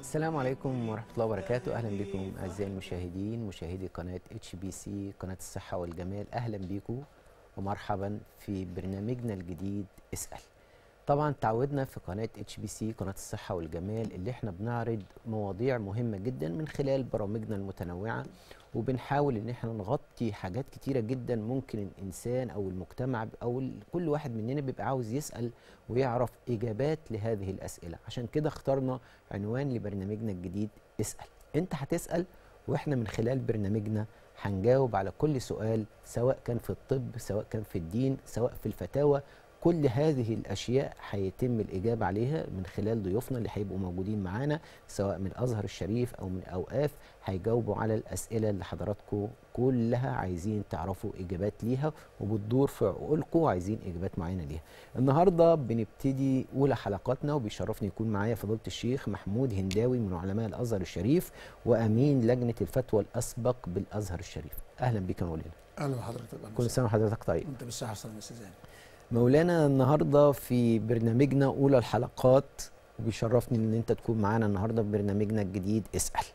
السلام عليكم ورحمة الله وبركاته أهلا بكم أعزائي المشاهدين مشاهدي قناة اتش بي سي قناة الصحة والجمال أهلا بكم ومرحبا في برنامجنا الجديد اسأل طبعا تعودنا في قناة اتش بي سي قناة الصحة والجمال اللي احنا بنعرض مواضيع مهمة جدا من خلال برامجنا المتنوعة وبنحاول ان احنا نغطي حاجات كتيرة جدا ممكن الانسان او المجتمع او ال- كل واحد مننا بيبقى عاوز يسأل ويعرف اجابات لهذه الاسئلة عشان كده اخترنا عنوان لبرنامجنا الجديد اسأل انت هتسأل واحنا من خلال برنامجنا هنجاوب على كل سؤال سواء كان في الطب سواء كان في الدين سواء في الفتاوى كل هذه الاشياء هيتم الاجابه عليها من خلال ضيوفنا اللي هيبقوا موجودين معانا سواء من الازهر الشريف او من اوقاف هيجاوبوا على الاسئله اللي حضراتكم كلها عايزين تعرفوا اجابات ليها وبتدور في عقولكم وعايزين اجابات معينه ليها. النهارده بنبتدي اولى حلقاتنا وبيشرفني يكون معايا فضيله الشيخ محمود هنداوي من علماء الازهر الشريف وامين لجنه الفتوى الاسبق بالازهر الشريف. اهلا بك يا مولانا. اهلا بحضرتك أهلا كل وسهلا. سنه وحضرتك طيب. وانت بالصحه والسلامه يا استاذ هاني. مولانا النهارده في برنامجنا اولى الحلقات وبيشرفني ان انت تكون معانا النهارده في برنامجنا الجديد اسال.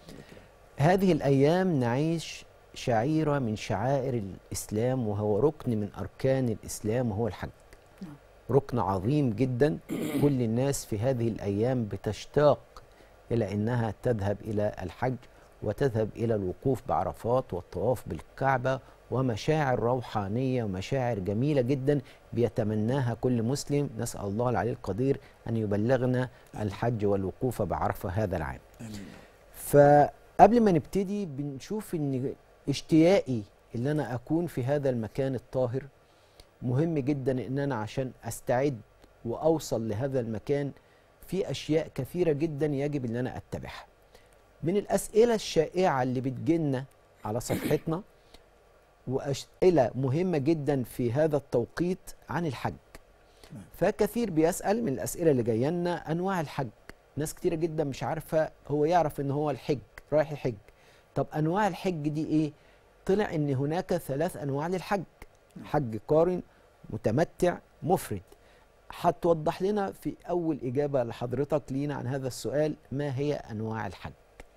هذه الايام نعيش شعيره من شعائر الاسلام وهو ركن من اركان الاسلام وهو الحج. نعم. ركن عظيم جدا كل الناس في هذه الايام بتشتاق الى انها تذهب الى الحج وتذهب الى الوقوف بعرفات والطواف بالكعبه ومشاعر روحانيه ومشاعر جميله جدا بيتمناها كل مسلم نسال الله العلي القدير ان يبلغنا الحج والوقوف بعرفه هذا العام. امين فقبل ما نبتدي بنشوف ان اشتياقي اللي انا اكون في هذا المكان الطاهر مهم جدا ان انا عشان استعد واوصل لهذا المكان في اشياء كثيره جدا يجب ان انا اتبعها. من الاسئله الشائعه اللي بتجيلنا على صفحتنا واسئله مهمه جدا في هذا التوقيت عن الحج. نعم. فكثير بيسال من الاسئله اللي جايه لنا انواع الحج. ناس كتيره جدا مش عارفه هو يعرف ان هو الحج رايح يحج. طب انواع الحج دي ايه؟ طلع ان هناك ثلاث انواع للحج. حج قارن متمتع مفرد. هتوضح لنا في اول اجابه لحضرتك لينا عن هذا السؤال ما هي انواع الحج؟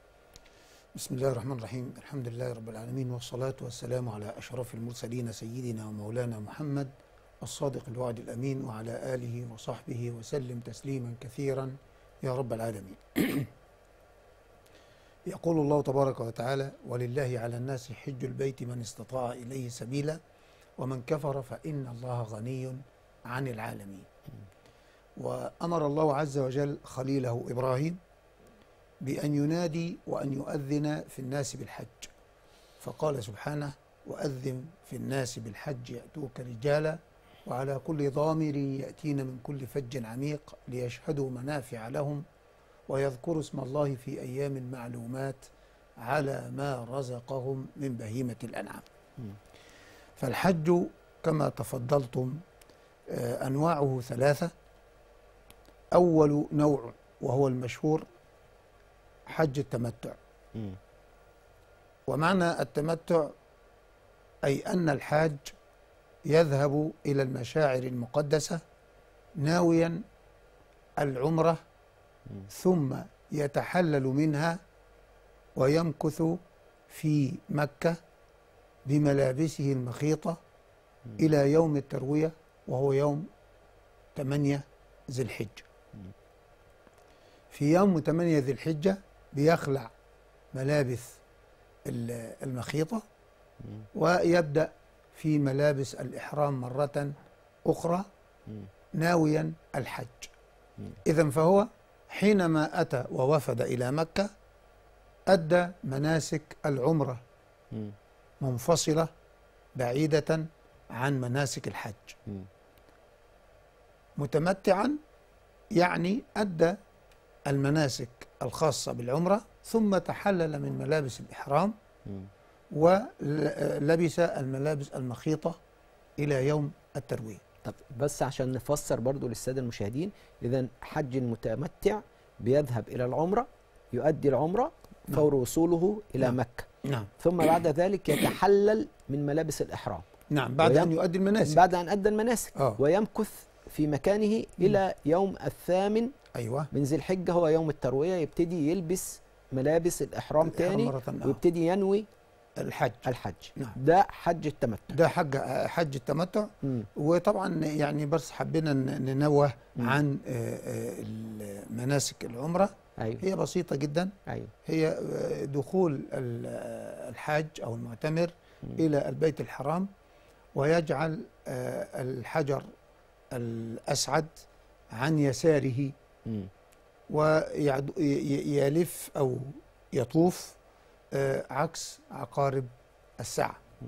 بسم الله الرحمن الرحيم الحمد لله رب العالمين والصلاة والسلام على أشرف المرسلين سيدنا ومولانا محمد الصادق الوعد الأمين وعلى آله وصحبه وسلم تسليما كثيرا يا رب العالمين يقول الله تبارك وتعالى ولله على الناس حج البيت من استطاع إليه سبيلا ومن كفر فإن الله غني عن العالمين وأمر الله عز وجل خليله إبراهيم بأن ينادي وأن يؤذن في الناس بالحج فقال سبحانه وأذن في الناس بالحج يأتوك رجالا وعلى كل ضامر يأتين من كل فج عميق ليشهدوا منافع لهم ويذكروا اسم الله في أيام معلومات على ما رزقهم من بهيمة الأنعام مم. فالحج كما تفضلتم آه، أنواعه ثلاثة أول نوع وهو المشهور حج التمتع مم. ومعنى التمتع أي أن الحاج يذهب إلى المشاعر المقدسة ناويا العمرة مم. ثم يتحلل منها ويمكث في مكة بملابسه المخيطة مم. إلى يوم التروية وهو يوم 8 ذي الحجة مم. في يوم 8 ذي الحجة بيخلع ملابس ال- المخيطة مم. ويبدأ في ملابس الإحرام مرة أخرى مم. ناويا الحج مم. إذا فهو حينما أتى ووفد إلى مكة أدى مناسك العمرة مم. منفصلة بعيدة عن مناسك الحج مم. متمتعا يعني أدى المناسك الخاصة بالعمرة ثم تحلل من ملابس الإحرام مم. ولبس الملابس المخيطة إلى يوم التروية طب بس عشان نفسر برضو للساده المشاهدين اذا حج المتمتع بيذهب الى العمره يؤدي العمره نعم. فور وصوله الى نعم. مكه نعم ثم بعد ذلك يتحلل من ملابس الاحرام نعم بعد ويم- أن يؤدي المناسك بعد ان ادى المناسك آه. ويمكث في مكانه الى يوم الثامن ايوه من ذي الحجه هو يوم الترويه يبتدي يلبس ملابس الاحرام تاني مرة آه. ويبتدي ينوي الحج الحج نعم. ده حج التمتع ده حج حج التمتع مم. وطبعا يعني بس حبينا ن- ننوه مم. عن آه، آه، مناسك العمره ايوه هي بسيطه جدا ايوه هي آه، دخول ال- آه، الحاج او المعتمر مم. الى البيت الحرام ويجعل آه، الحجر الاسعد عن يساره مم. ويلف او يطوف آه، عكس عقارب الساعه مم.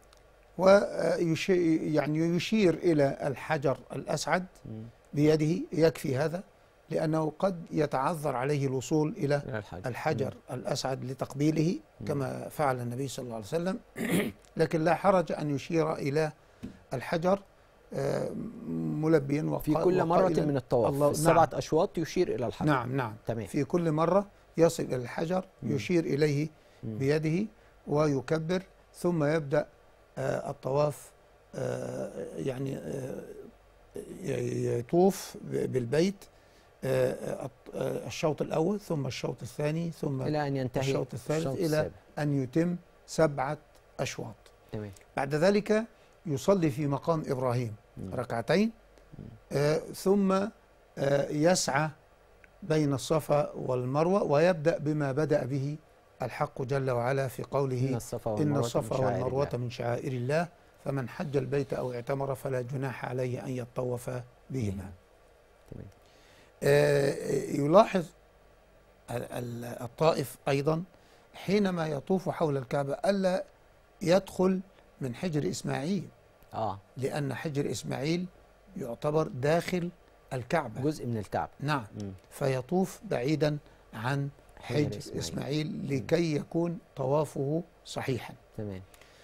ويشير يعني يشير الى الحجر الاسعد مم. بيده يكفي هذا لانه قد يتعذر عليه الوصول الى إلى الحج الحجر الاسعد لتقبيله مم. كما فعل النبي صلى الله عليه وسلم لكن لا حرج ان يشير الى الحجر آه، ملبيا وق- في كل مرة وقائلا من الطواف الله- السبعة أشواط يشير إلى الحجر نعم نعم تمام في كل مره يصل الى الحجر مم. يشير اليه مم. بيده ويكبر ثم يبدا آه، الطواف آه، يعني آه، ي- يطوف ب- بالبيت آه، الط- آه، الشوط الاول ثم الشوط الثاني ثم إلى أن ينتهي الشوط الثالث الشوط إلى السابع. ان يتم سبعه اشواط تمام بعد ذلك يصلي في مقام ابراهيم مم. ركعتين آه، ثم آه، يسعى بين الصفا والمروه ويبدا بما بدا به الحق جل وعلا في إن قوله الصفا إن والمروة الصفا من شعائر والمروة الله. من شعائر الله فمن حج البيت أو اعتمر فلا جناح عليه أن يطوف بهما تمام آه، يلاحظ ال- ال- الطائف أيضا حينما يطوف حول الكعبة ألا يدخل من حجر إسماعيل آه لأن حجر إسماعيل يعتبر داخل الكعبة جزء من الكعب نعم مم. فيطوف بعيدا عن حجر حجر إسماعيل. إسماعيل لكي يكون طوافه صحيحا تمام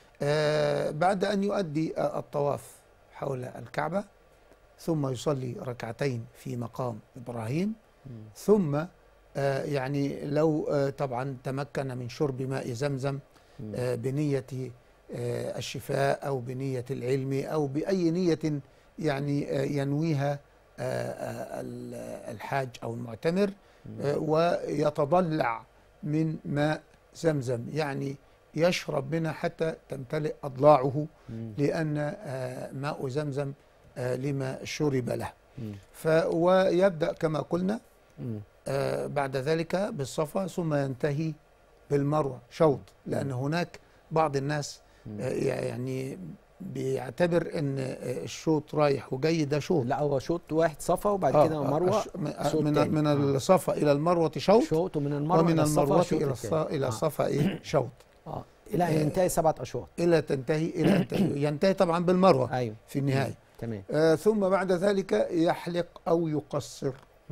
آه، بعد أن يؤدي آه، الطواف حول الكعبة ثم يصلي ركعتين في مقام إبراهيم مم. ثم آه، يعني لو آه، طبعا تمكن من شرب ماء زمزم مم. آه، بنية آه، الشفاء أو بنية العلم أو بأي نية يعني آه، ينويها آه، آه، ال- الحاج أو المعتمر مم. آه، ويتضلع من ماء زمزم يعني يشرب منها حتى تمتلئ أضلاعه مم. لأن آه، ماء زمزم آه، لما شرب له مم. ف ويبدأ كما قلنا مم. آه، بعد ذلك بالصفا ثم ينتهي بالمروة شوط لأن هناك بعض الناس مم. آه، يعني بيعتبر ان آه، الشوط رايح وجاي ده شوط لا هو شوط واحد صفا وبعد آه، كده آه، مروة الش- من- شوط من تاني. من آه. الصفا الى المروه شوط شوط ومن المروة ومن إلى الصفا المروه شوط الى التاني. الصفا الى آه. الصفا ايه شوط آه. إلى أن ينتهي سبعة أشواط الى تنتهي الى أن تنتهي- ينتهي طبعا بالمروه أيوه في النهايه تمام آه ثم بعد ذلك يحلق او يقصر مم.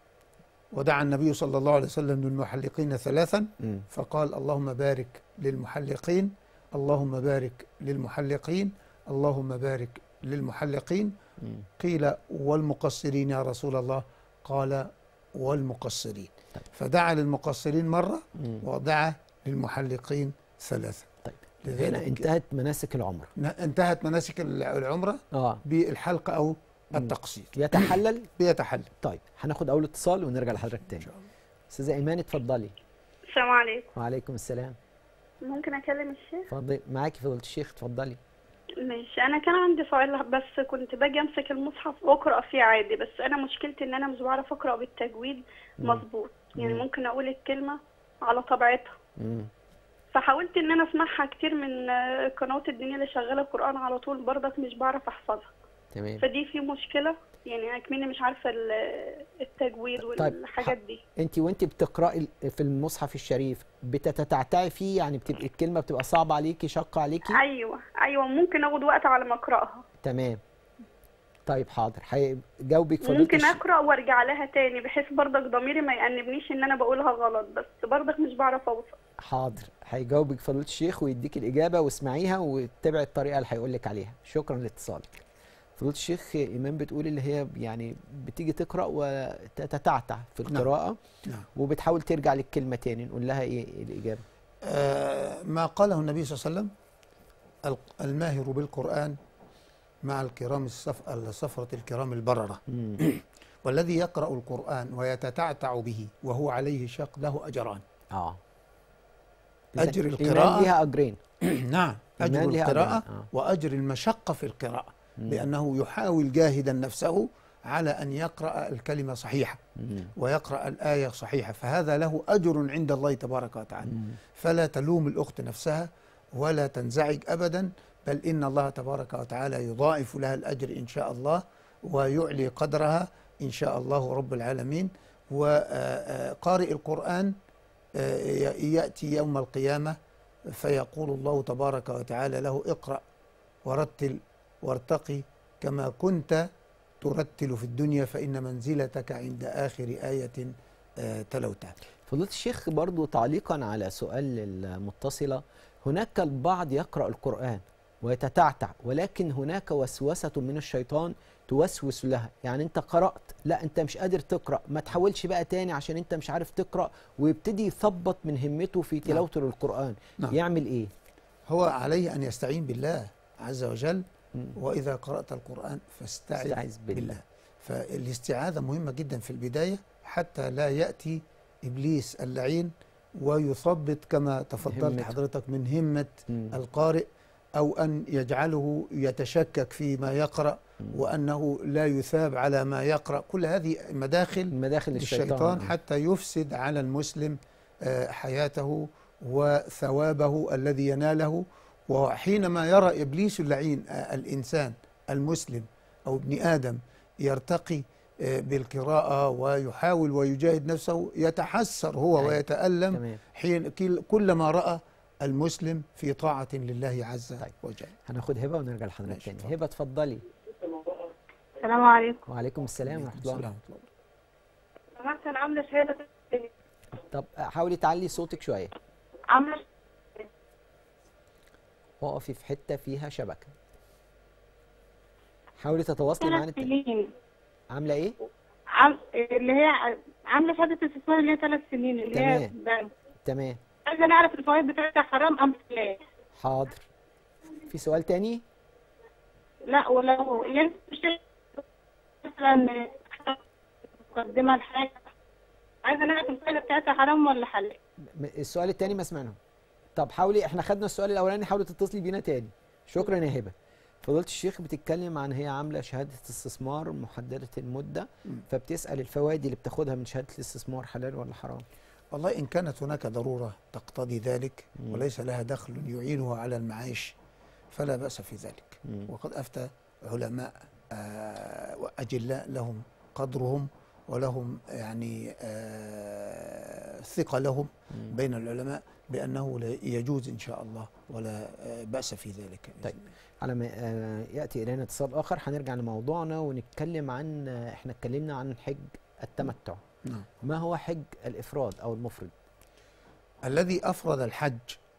ودعا النبي صلى الله عليه وسلم للمحلقين ثلاثا مم. فقال اللهم بارك للمحلقين اللهم بارك للمحلقين اللهم بارك للمحلقين مم. قيل والمقصرين يا رسول الله قال والمقصرين طيب. فدعا للمقصرين مرة مم. ودعا للمحلقين ثلاثة طيب لذلك هنا انتهت مناسك العمرة ن- انتهت مناسك الع- العمرة اه بالحلق أو مم. التقصير يتحلل بيتحلل طيب هناخد اول اتصال ونرجع لحضرتك إن تاني شاء الله استاذه ايمان اتفضلي السلام عليكم وعليكم السلام ممكن اكلم الشيخ اتفضلي معاكي فضيله الشيخ اتفضلي ماشي انا كان عندي سؤال بس كنت باجي امسك المصحف واقرا فيه عادي بس انا مشكلتي ان انا مش بعرف اقرا بالتجويد مم. مظبوط يعني مم. ممكن اقول الكلمه على طبيعتها مم. فحاولت ان انا اسمعها كتير من آه، القنوات الدينيه اللي شغاله قران على طول برضك مش بعرف احفظها تمام فدي في مشكله يعني اكمني مش عارفه ال- التجويد طيب، والحاجات دي انت وانت بتقراي في المصحف الشريف بتتعتعي فيه يعني بتبقى الكلمه بتبقى صعبه عليكي شاقه عليكي ايوه ايوه ممكن اخد وقت على ما اقراها تمام طيب حاضر هيجاوبك فضيله ممكن الشيخ اقرا وارجع لها تاني بحيث برضك ضميري ما يأنبنيش ان انا بقولها غلط بس برضك مش بعرف اوصل حاضر هيجاوبك فضيله الشيخ ويديك الاجابه واسمعيها واتبعي الطريقه اللي هيقول لك عليها شكرا لاتصالك فضيله الشيخ ايمان بتقول اللي هي يعني بتيجي تقرا وتتعتع في نعم. القراءه نعم وبتحاول ترجع للكلمه تاني نقول لها ايه الاجابه آه ما قاله النبي صلى الله عليه وسلم ال- الماهر بالقرآن مع الكرام الصف الصفرة الكرام البررة مم. والذي يقرأ القرآن ويتتعتع به وهو عليه شق له أجران اه أجر الإيمان القراءة ليها اجرين نعم أجر إيمان ليها القراءة أجرين. آه. وأجر المشقة في القراءة مم. لأنه يحاول جاهدا نفسه على أن يقرأ الكلمة صحيحة مم. ويقرأ الآية صحيحة فهذا له أجر عند الله تبارك وتعالى مم. فلا تلوم الأخت نفسها ولا تنزعج أبدا بل إن الله تبارك وتعالى يضاعف لها الأجر إن شاء الله ويعلي قدرها إن شاء الله رب العالمين وقارئ القرآن آه، يأتي يوم القيامة فيقول الله تبارك وتعالى له اقرأ ورتل وارتقي كما كنت ترتل في الدنيا فإن منزلتك عند آخر آية آه، تلوتها فضيلة الشيخ برضو تعليقا على سؤال المتصلة هناك البعض يقرأ القرآن ويتتعتع ولكن هناك وسوسة من الشيطان توسوس لها يعني انت قرأت لا انت مش قادر تقرأ ما تحاولش بقى تاني عشان انت مش عارف تقرأ ويبتدي يثبط من همته في تلاوته للقرآن نعم. يعمل ايه هو عليه أن يستعين بالله عز وجل مم. وإذا قرأت القرآن فاستعذ استعذ بالله. بالله فالاستعاذة مهمة جدا في البداية حتى لا يأتي إبليس اللعين ويثبط كما تفضلت همته. حضرتك من همة مم. القارئ أو أن يجعله يتشكك فيما يقرأ مم. وأنه لا يثاب على ما يقرأ كل هذه مداخل مداخل الشيطان, الشيطان حتى يفسد على المسلم آه، حياته وثوابه الذي يناله وحينما يرى ابليس اللعين آه، الانسان المسلم او ابن ادم يرتقي آه، بالقراءه ويحاول ويجاهد نفسه يتحسر هو أيوة. ويتالم تمام حين كل- كلما راى المسلم في طاعه لله عز طيب. وجل هناخد هبة ونرجع لحضرتك ماشي، تاني اتفضل. هبة اتفضلي السلام عليكم وعليكم السلام ورحمة الله السلام ورحمة الله. سمعت انا عامله شهاده طب حاولي تعلي صوتك شوية عامله اقفي في حتة فيها شبكة حاولي تتواصلي معانا ثلاث الت- سنين عاملة ايه؟ عم... اللي هي عامله شهاده استثمار اللي هي ثلاث سنين اللي هي تمام. بنك. تمام عايزه نعرف الفوائد بتاعتها حرام ام لا حاضر في سؤال تاني؟ لا ولو ينفع شيء مثلا مقدمه لحاجه عايزه نعرف الفائده بتاعتها حرام ولا حلال م- السؤال التاني ما سمعناه طب حاولي احنا خدنا السؤال الاولاني حاولي تتصلي بينا تاني شكرا يا هبه فضيله الشيخ بتتكلم عن هي عامله شهاده استثمار محدده المده مم. فبتسال الفوائد اللي بتاخدها من شهاده الاستثمار حلال ولا حرام والله إن كانت هناك ضرورة تقتضي ذلك مم. وليس لها دخل يعينها على المعاش فلا بأس في ذلك مم. وقد أفتى علماء آه، وأجلاء لهم قدرهم ولهم يعني آه، ثقة لهم مم. بين العلماء بأنه لا يجوز إن شاء الله ولا آه، بأس في ذلك بإذن طيب. الله. على ما آه، ياتي الينا اتصال اخر هنرجع لموضوعنا ونتكلم عن آه، احنا اتكلمنا عن حج التمتع نعم. ما هو حج الافراد او المفرد الذي أفرد الحج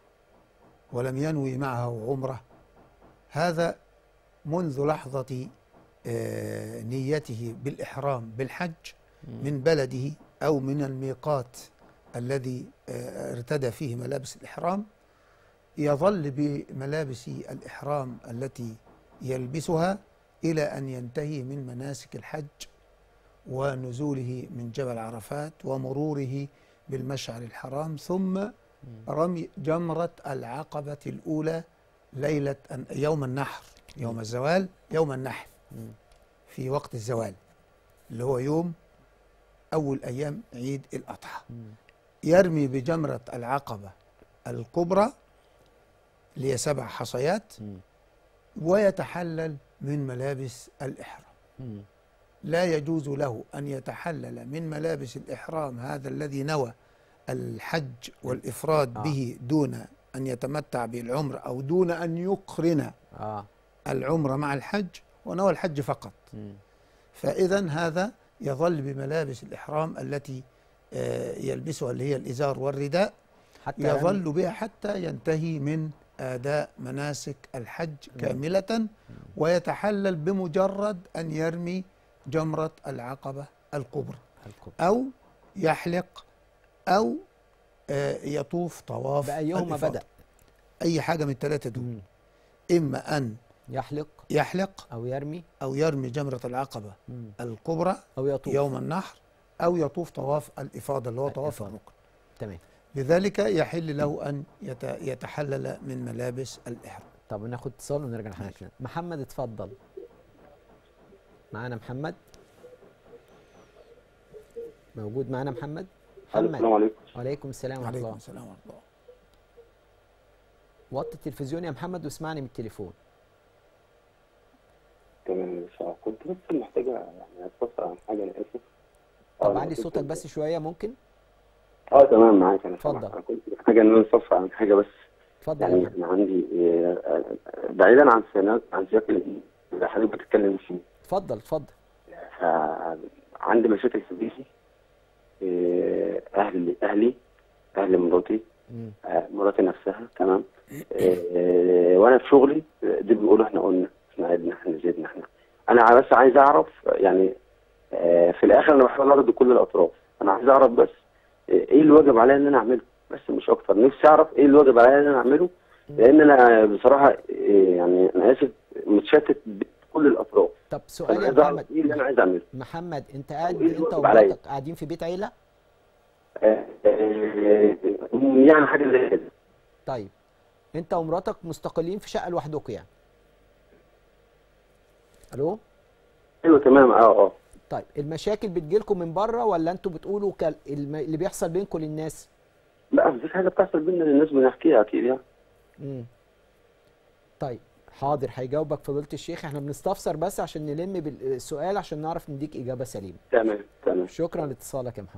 ولم ينوي معه عمرة هذا منذ لحظة آه، نيته بالإحرام بالحج من بلده أو من الميقات الذي آه، ارتدى فيه ملابس الإحرام يظل بملابس الإحرام التي يلبسها إلى أن ينتهي من مناسك الحج ونزوله من جبل عرفات ومروره بالمشعر الحرام ثم رمي جمرة العقبة الأولى ليلة يوم النحر يوم الزوال يوم النحر مم. في وقت الزوال اللي هو يوم أول أيام عيد الأضحى مم. يرمي بجمرة العقبة الكبرى اللي هي سبع حصيات مم. ويتحلل من ملابس الإحرام مم. لا يجوز له أن يتحلل من ملابس الإحرام هذا الذي نوى الحج والإفراد آه. به دون أن يتمتع بالعمر أو دون أن يقرن اه العمرة مع الحج ونوى الحج فقط مم. فإذا هذا يظل بملابس الإحرام التي آه، يلبسها اللي هي الإزار والرداء حتى يظل بها حتى ينتهي من أداء مناسك الحج كاملة ويتحلل بمجرد أن يرمي جمرة العقبة الكبرى الكبرى أو يحلق أو آه، يطوف طواف بأيهما الإفاضة. بدأ أي حاجة من الثلاثة دول مم. إما أن يحلق يحلق او يرمي أو يرمي جمرة العقبة مم. الكبرى او يطوف يوم النحر أو يطوف طواف الإفاضة اللي هو طواف الإفاضة. الركن تمام لذلك يحل له أن يت- يتحلل من ملابس الإحرام طب ناخد اتصال ونرجع لحضرتك محمد اتفضل معانا محمد موجود معانا محمد السلام محمد عليكم وعليكم السلام ورحمه عليكم الله السلام ورحمة الله وطي التلفزيون يا محمد واسمعني من التليفون تمام كنت بس محتاجة يعني أستفسر عن حاجة أنا آسف طب آه، علي كنت- صوتك بس شويه ممكن اه تمام معاك أنا اتفضل. سامعك. أنا كنت محتاجة إن أنا أستفسر عن حاجة بس اتفضل يا يعني محمد أنا عندي آه، آه، بعيدا عن سياق عن سياق اللي حضرتك بتتكلم فيه اتفضل اتفضل فعندي مشاكل في بيتي آه، أهلي أهلي أهل مراتي مم. آه، مراتي نفسها تمام آه، وانا في شغلي آه، دي بيقولوا احنا قلنا احنا عدنا احنا زدنا احنا انا بس عايز اعرف آه، يعني آه، في الاخر انا بحاول ارضي كل الاطراف انا عايز اعرف بس آه، ايه اللي واجب عليا ان انا اعمله بس مش اكتر نفسي اعرف ايه اللي واجب عليا ان انا اعمله لان انا بصراحه آه، يعني انا اسف متشتت بكل الاطراف طب فانا سؤال يا عايز اعرف محمد ايه اللي انا عايز اعمله محمد انت قاعد وإيه اللي انت واجب عليا؟ ومراتك قاعدين في بيت عيله آه، آه، يعني حاجه زي كده طيب انت ومراتك مستقلين في شقه لوحدكم يعني الو ايوه تمام اه اه طيب المشاكل بتجيلكم من بره ولا انتوا بتقولوا كال... الم- اللي بيحصل بينكم للناس لا مفيش حاجه بتحصل بينا للناس بنحكيها اكيد يعني امم طيب حاضر هيجاوبك فضيله الشيخ احنا بنستفسر بس عشان نلم بالسؤال عشان نعرف نديك اجابه سليمه تمام تمام شكرا لاتصالك يا محمد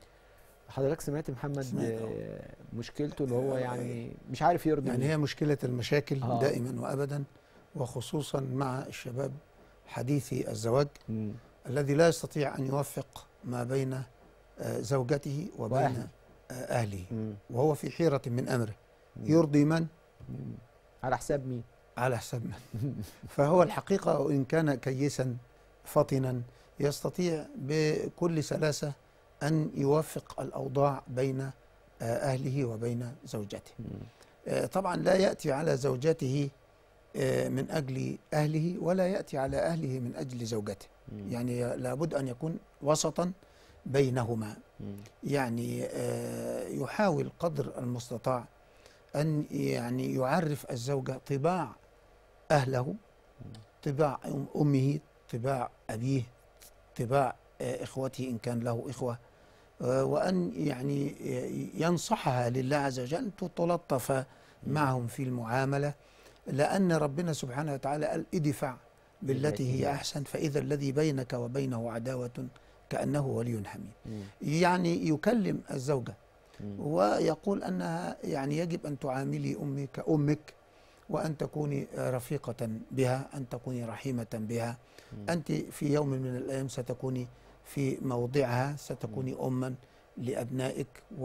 حضرتك سمعت محمد سمعت، آه، مشكلته اللي هو يعني مش عارف يرضي يعني هي مشكلة المشاكل آه. دائما وأبدا وخصوصا مع الشباب حديثي الزواج مم. الذي لا يستطيع أن يوفق ما بين آه، زوجته وبين وأهله. آه، أهله مم. وهو في حيرة من أمره يرضي من مم. على حساب مين على حساب من فهو الحقيقة وإن كان كيسا فطنا يستطيع بكل سلاسة أن يوفق الأوضاع بين آه، أهله وبين زوجته مم. آه، طبعا لا يأتي على زوجته آه، من أجل أهله ولا يأتي على أهله من أجل زوجته مم. يعني لابد أن يكون وسطا بينهما مم. يعني آه، يحاول قدر المستطاع أن يعني يعرف الزوجة طباع أهله طباع أم- أمه طباع أبيه طباع آه، إخوته إن كان له إخوة آه، وأن يعني آه، ينصحها لله عز وجل أن تتلطف معهم في المعاملة لأن ربنا سبحانه وتعالى قال ادفع بالتي هي أحسن فإذا الذي بينك وبينه عداوة كأنه ولي حميم مم. يعني يكلم الزوجة مم. ويقول أنها يعني يجب أن تعاملي أمي كأمك وأن تكوني رفيقة بها أن تكوني رحيمة بها أنت في يوم من الأيام ستكوني في موضعها ستكوني أما لأبنائك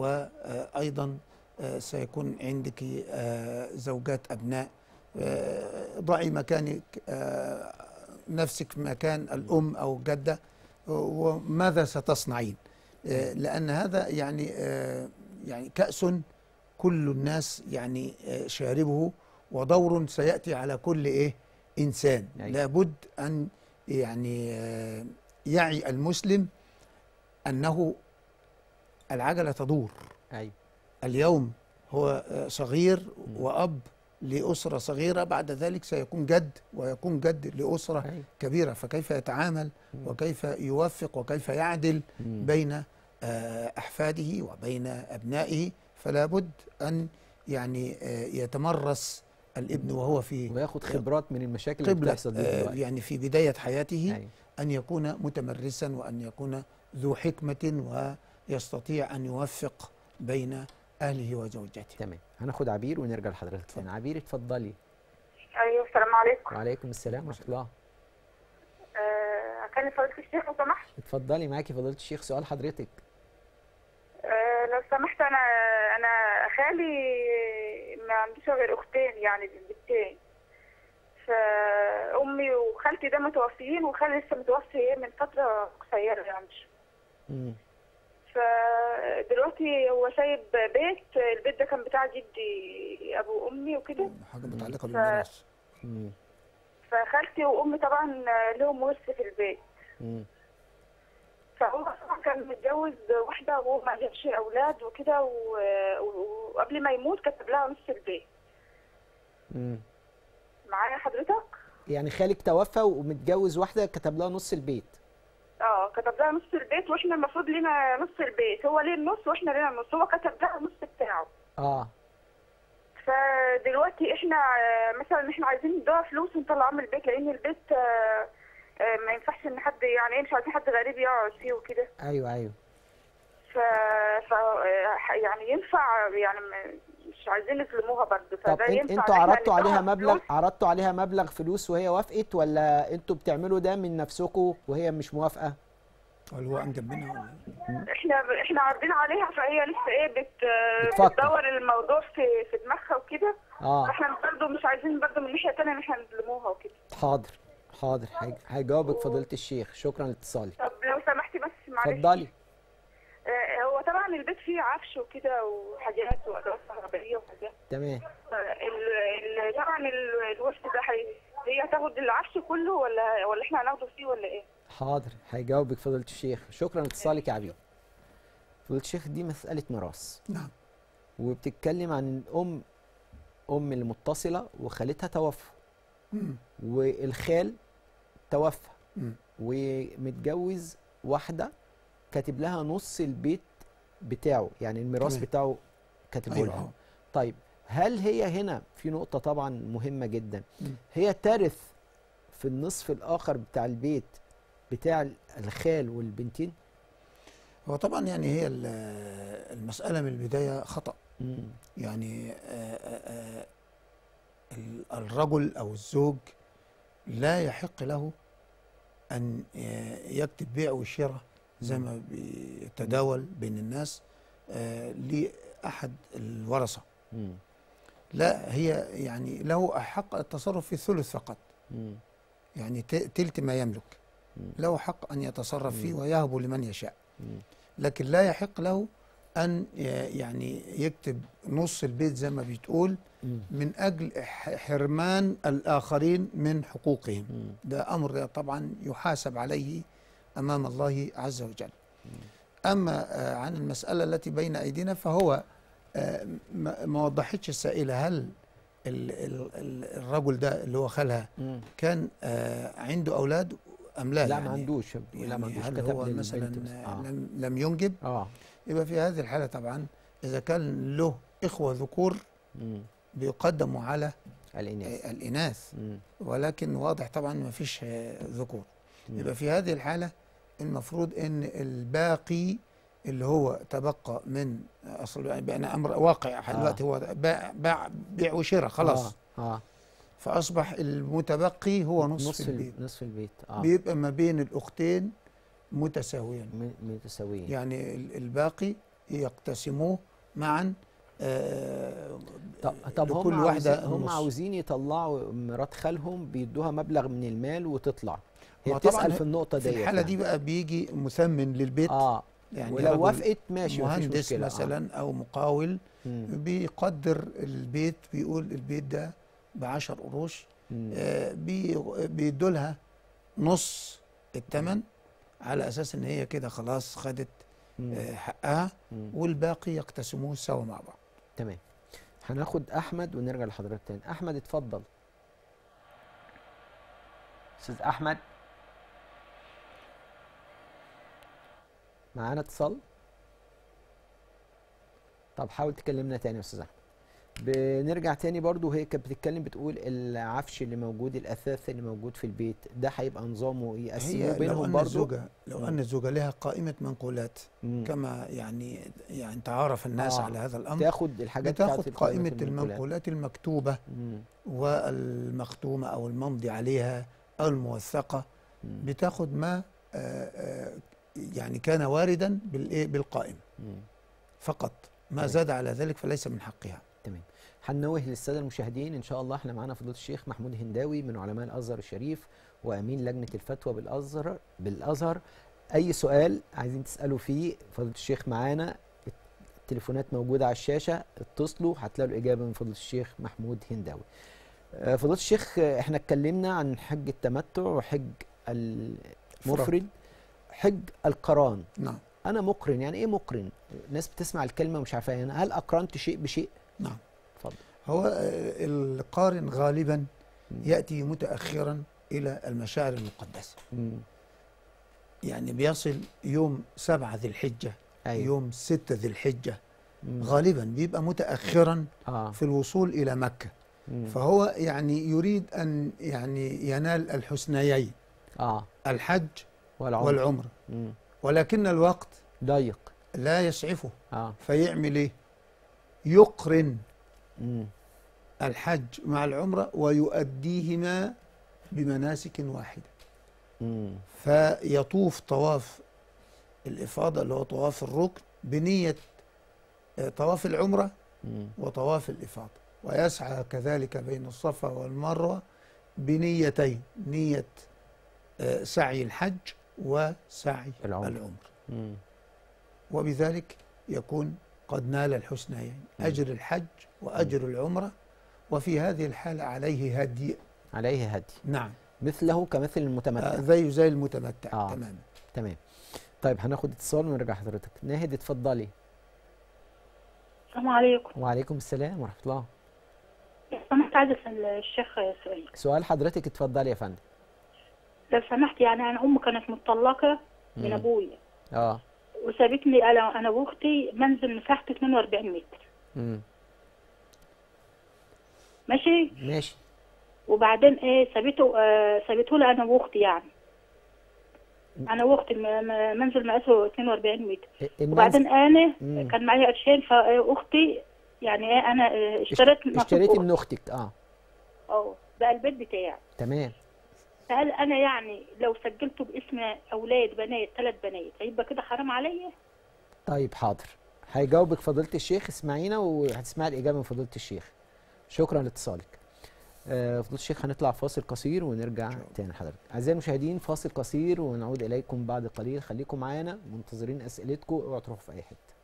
وأيضا آه، سيكون عندك آه، زوجات أبناء آه، ضعي مكانك آه، نفسك في مكان الأم أو الجدة وماذا ستصنعين آه، لأن هذا يعني آه، يعني كأس كل الناس يعني آه، شاربه ودور سيأتي على كل إيه إنسان أيوة. لابد أن يعني آه، يعي المسلم أنه العجلة تدور ايوه اليوم هو آه، صغير وأب لأسرة صغيرة بعد ذلك سيكون جد ويكون جد لأسرة أيوة. كبيرة فكيف يتعامل وكيف يوفق وكيف يعدل مم. بين آه، أحفاده وبين أبنائه فلا بد أن يعني آه، يتمرس الابن وهو في وياخد خبرات من المشاكل اللي قبلة بتحصل دي آه، دلوقتي يعني في بداية حياته أيوة. أن يكون متمرسا وأن يكون ذو حكمة ويستطيع أن يوفق بين أهله وزوجته تمام هناخد عبير ونرجع لحضرتك تاني عبير اتفضلي ايوه السلام عليكم وعليكم السلام ورحمه الله آه كان فضيلة الشيخ لو سمحت اتفضلي معاكي فضيله الشيخ سؤال حضرتك آه لو سمحت انا انا خالي ما عندوش غير اختين يعني بنتين فامي وخالتي ده متوفيين وخالي لسه متوفي من فتره قصيره يعني مم. فدلوقتي هو سايب بيت البيت ده كان بتاع جدي ابو امي وكده حاجة متعلقة بالميراث مم. فخالتي وامي طبعا لهم ورث في البيت مم. فهو طبعا كان متجوز واحده وهو ما جابش اولاد وكده و- و- وقبل ما يموت كتب لها نص البيت مم. معايا حضرتك يعني خالك توفى ومتجوز واحده كتب لها نص البيت اه كتب لها نص البيت واحنا المفروض لينا نص البيت هو ليه النص واحنا لينا النص هو كتب لها النص بتاعه اه فدلوقتي احنا آه، مثلا احنا عايزين ندوها فلوس ونطلعها من البيت لان البيت آه، آه، ما ينفعش ان حد يعني ايه مش عايزين حد غريب يقعد فيه وكده ايوه ايوه ف... ف آه، يعني ينفع يعني م- مش عايزين نظلموها برضه طب فده انت ينفع انتوا إن إحنا عرضتوا عليها ندوها مبلغ فلوس؟ عرضتوا عليها مبلغ فلوس وهي وافقت ولا انتوا بتعملوا ده من نفسكم وهي مش موافقه هل هو انجب منها ولا احنا احنا عارضين عليها فهي لسه ايه بت بتفكر. بتدور الموضوع في في دماغها وكده اه احنا برضه مش عايزين برضه من ناحيه تانية ان احنا نظلموها وكده حاضر حاضر هج- هجاوبك فضيله الشيخ شكرا لاتصالك طب لو سمحتي بس معلش اتفضلي آه، هو طبعا البيت فيه عفش وكده وحاجات وادوات كهربائيه وحاجات تمام ال- ال- طبعا ال- الورث ده هي- هي هتاخد العفش كله ولا ولا احنا هناخده فيه ولا ايه؟ حاضر هيجاوبك فضيله الشيخ شكرا لاتصالك يا عبيد فضيله الشيخ دي مساله ميراث نعم وبتتكلم عن الام ام المتصله وخالتها توفى مم. والخال توفى مم. ومتجوز واحده كاتب لها نص البيت بتاعه يعني الميراث تمام. بتاعه كاتبه أيوة. لها طيب هل هي هنا في نقطه طبعا مهمه جدا مم. هي ترث في النصف الاخر بتاع البيت بتاع الخال والبنتين هو طبعا يعني هي ال- المسألة من البداية خطأ مم. يعني آه، آه، آه، ال- الرجل أو الزوج لا يحق له أن آه، يكتب بيع وشراء زي ما بيتداول بين الناس آه، لأحد الورثة مم. لا هي يعني له حق التصرف في الثلث فقط مم. يعني ت- تلت ما يملك مم. له حق أن يتصرف فيه ويهب لمن يشاء مم. لكن لا يحق له أن ي- يعني يكتب نص البيت زي ما بتقول مم. من أجل ح- حرمان الآخرين من حقوقهم مم. ده أمر طبعا يحاسب عليه أمام الله عز وجل أما آه، عن المسألة التي بين أيدينا فهو آه، ما ما وضحتش السائلة هل ال- ال- ال- الرجل ده اللي هو خالها مم. كان آه، عنده أولاد أم لا لا ما يعني عندوش لا ما يعني عندوش هل كتب هو للبنت مثلا بس. اه لم, لم ينجب اه يبقى في هذه الحالة طبعا إذا كان له إخوة ذكور مم. بيقدموا على الاناث آه، الإناث مم. ولكن واضح طبعا ما فيش آه، ذكور مم. يبقى في هذه الحالة المفروض ان الباقي اللي هو تبقى من اصل يعني بقى امر واقع دلوقتي هو باع باع بيع وشراء خلاص اه, آه. فاصبح المتبقي هو نصف, نصف البيت نصف البيت اه بيبقى ما بين الاختين متساويا م- متساويين يعني ال- الباقي يقتسموه معا آه طب طب هم لكل واحدة عاوزين هم نص. عاوزين يطلعوا مرات خالهم بيدوها مبلغ من المال وتطلع هي هو طبعاً بتسأل في النقطة في ديت الحالة يعني. دي بقى بيجي مثمن للبيت اه يعني ولو رجل وافقت ماشي مفيش مهندس مشكلة مثلا او مقاول آه. مم. بيقدر البيت بيقول البيت ده بعشر قروش مم. آه، بي- بيدولها نص الثمن على اساس ان هي كده خلاص خدت مم. آه، حقها مم. والباقي يقتسموه سوا مع بعض تمام هناخد احمد ونرجع لحضرتك تاني احمد اتفضل استاذ احمد معانا اتصال طب حاول تكلمنا تاني يا استاذ احمد بنرجع تاني برضو هي كانت بتتكلم بتقول العفش اللي موجود الاثاث اللي موجود في البيت ده هيبقى نظامه يقسموه هي لو بينهم ان برضو الزوجه لو مم. ان الزوجه لها قائمه منقولات مم. كما يعني يعني تعارف الناس آه. على هذا الامر تاخد الحاجات بتاخد بتاعت قائمه المنقولات. المنقولات المكتوبه مم. والمختومه او الممضي عليها او الموثقه مم. بتاخد ما آه، آه، يعني كان واردا بالايه بالقائمه مم. فقط ما تمام. زاد على ذلك فليس من حقها تمام هنوه للساده المشاهدين ان شاء الله احنا معانا فضيله الشيخ محمود هنداوي من علماء الازهر الشريف وامين لجنه الفتوى بالازهر بالازهر اي سؤال عايزين تسالوا فيه فضيله الشيخ معانا التليفونات موجوده على الشاشه اتصلوا هتلاقوا الاجابه من فضيله الشيخ محمود هنداوي آه، فضيله الشيخ آه، احنا اتكلمنا عن حج التمتع وحج المفرد حج القران نعم انا مقرن يعني ايه مقرن الناس بتسمع الكلمه ومش عارفه يعني هل اقرنت شيء بشيء نعم اتفضل هو آه، القارن غالبا مم. يأتي متأخرا إلى المشاعر المقدسة مم. يعني بيصل يوم سبعة ذي الحجة ايوه يوم ستة ذي الحجة مم. غالبا بيبقى متأخرا اه في الوصول إلى مكة مم. فهو يعني يريد أن يعني ينال الحسنيين اه الحج والعمر والعمرة مم. ولكن الوقت ضيق لا يسعفه اه فيعمل ايه يقرن مم. الحج مع العمرة ويؤديهما بمناسك واحدة مم. فيطوف طواف الإفاضة اللي هو طواف الركن بنية آه، طواف العمرة مم. وطواف الإفاضة ويسعى كذلك بين الصفا والمروة بنيتين نية آه، سعي الحج وسعي العمرة. العمرة مم. وبذلك يكون قد نال الحسنيين مم. أجر الحج وأجر العمرة وفي هذه الحالة عليه هدي عليه هدي نعم مثله كمثل آه، المتمتع زيه زي المتمتع آه. تماما تمام طيب هناخد اتصال ونرجع حضرتك ناهد اتفضلي السلام عليكم وعليكم السلام ورحمه الله لو سمحت عايزة أسأل الشيخ سؤال سؤال حضرتك اتفضلي يا فندم لو سمحت يعني أنا أمي كانت مطلقة من مم. أبويا اه وسابتني أنا أنا وأختي منزل مساحته 42 متر مم. ماشي ماشي وبعدين إيه سابته آه سابته لي أنا وأختي يعني أنا وأختي م- م- منزل مقاسه 42 متر المنزل وبعدين أنا مم. كان معايا قرشين فأختي يعني إيه أنا آه، اشتريت نصيب اشتريتي أختي. من اختك اه أه بقى البيت بتاعي تمام فهل انا يعني لو سجلته باسم اولاد بنات ثلاث بنات هيبقى كده حرام عليا طيب حاضر هيجاوبك فضيله الشيخ اسمعينا وهتسمعي الاجابه من فضيله الشيخ شكرا لاتصالك آه، فضيله الشيخ هنطلع فاصل قصير ونرجع تاني لحضرتك اعزائي المشاهدين فاصل قصير ونعود اليكم بعد قليل خليكم معانا منتظرين اسئلتكم اوعوا تروحوا في اي حته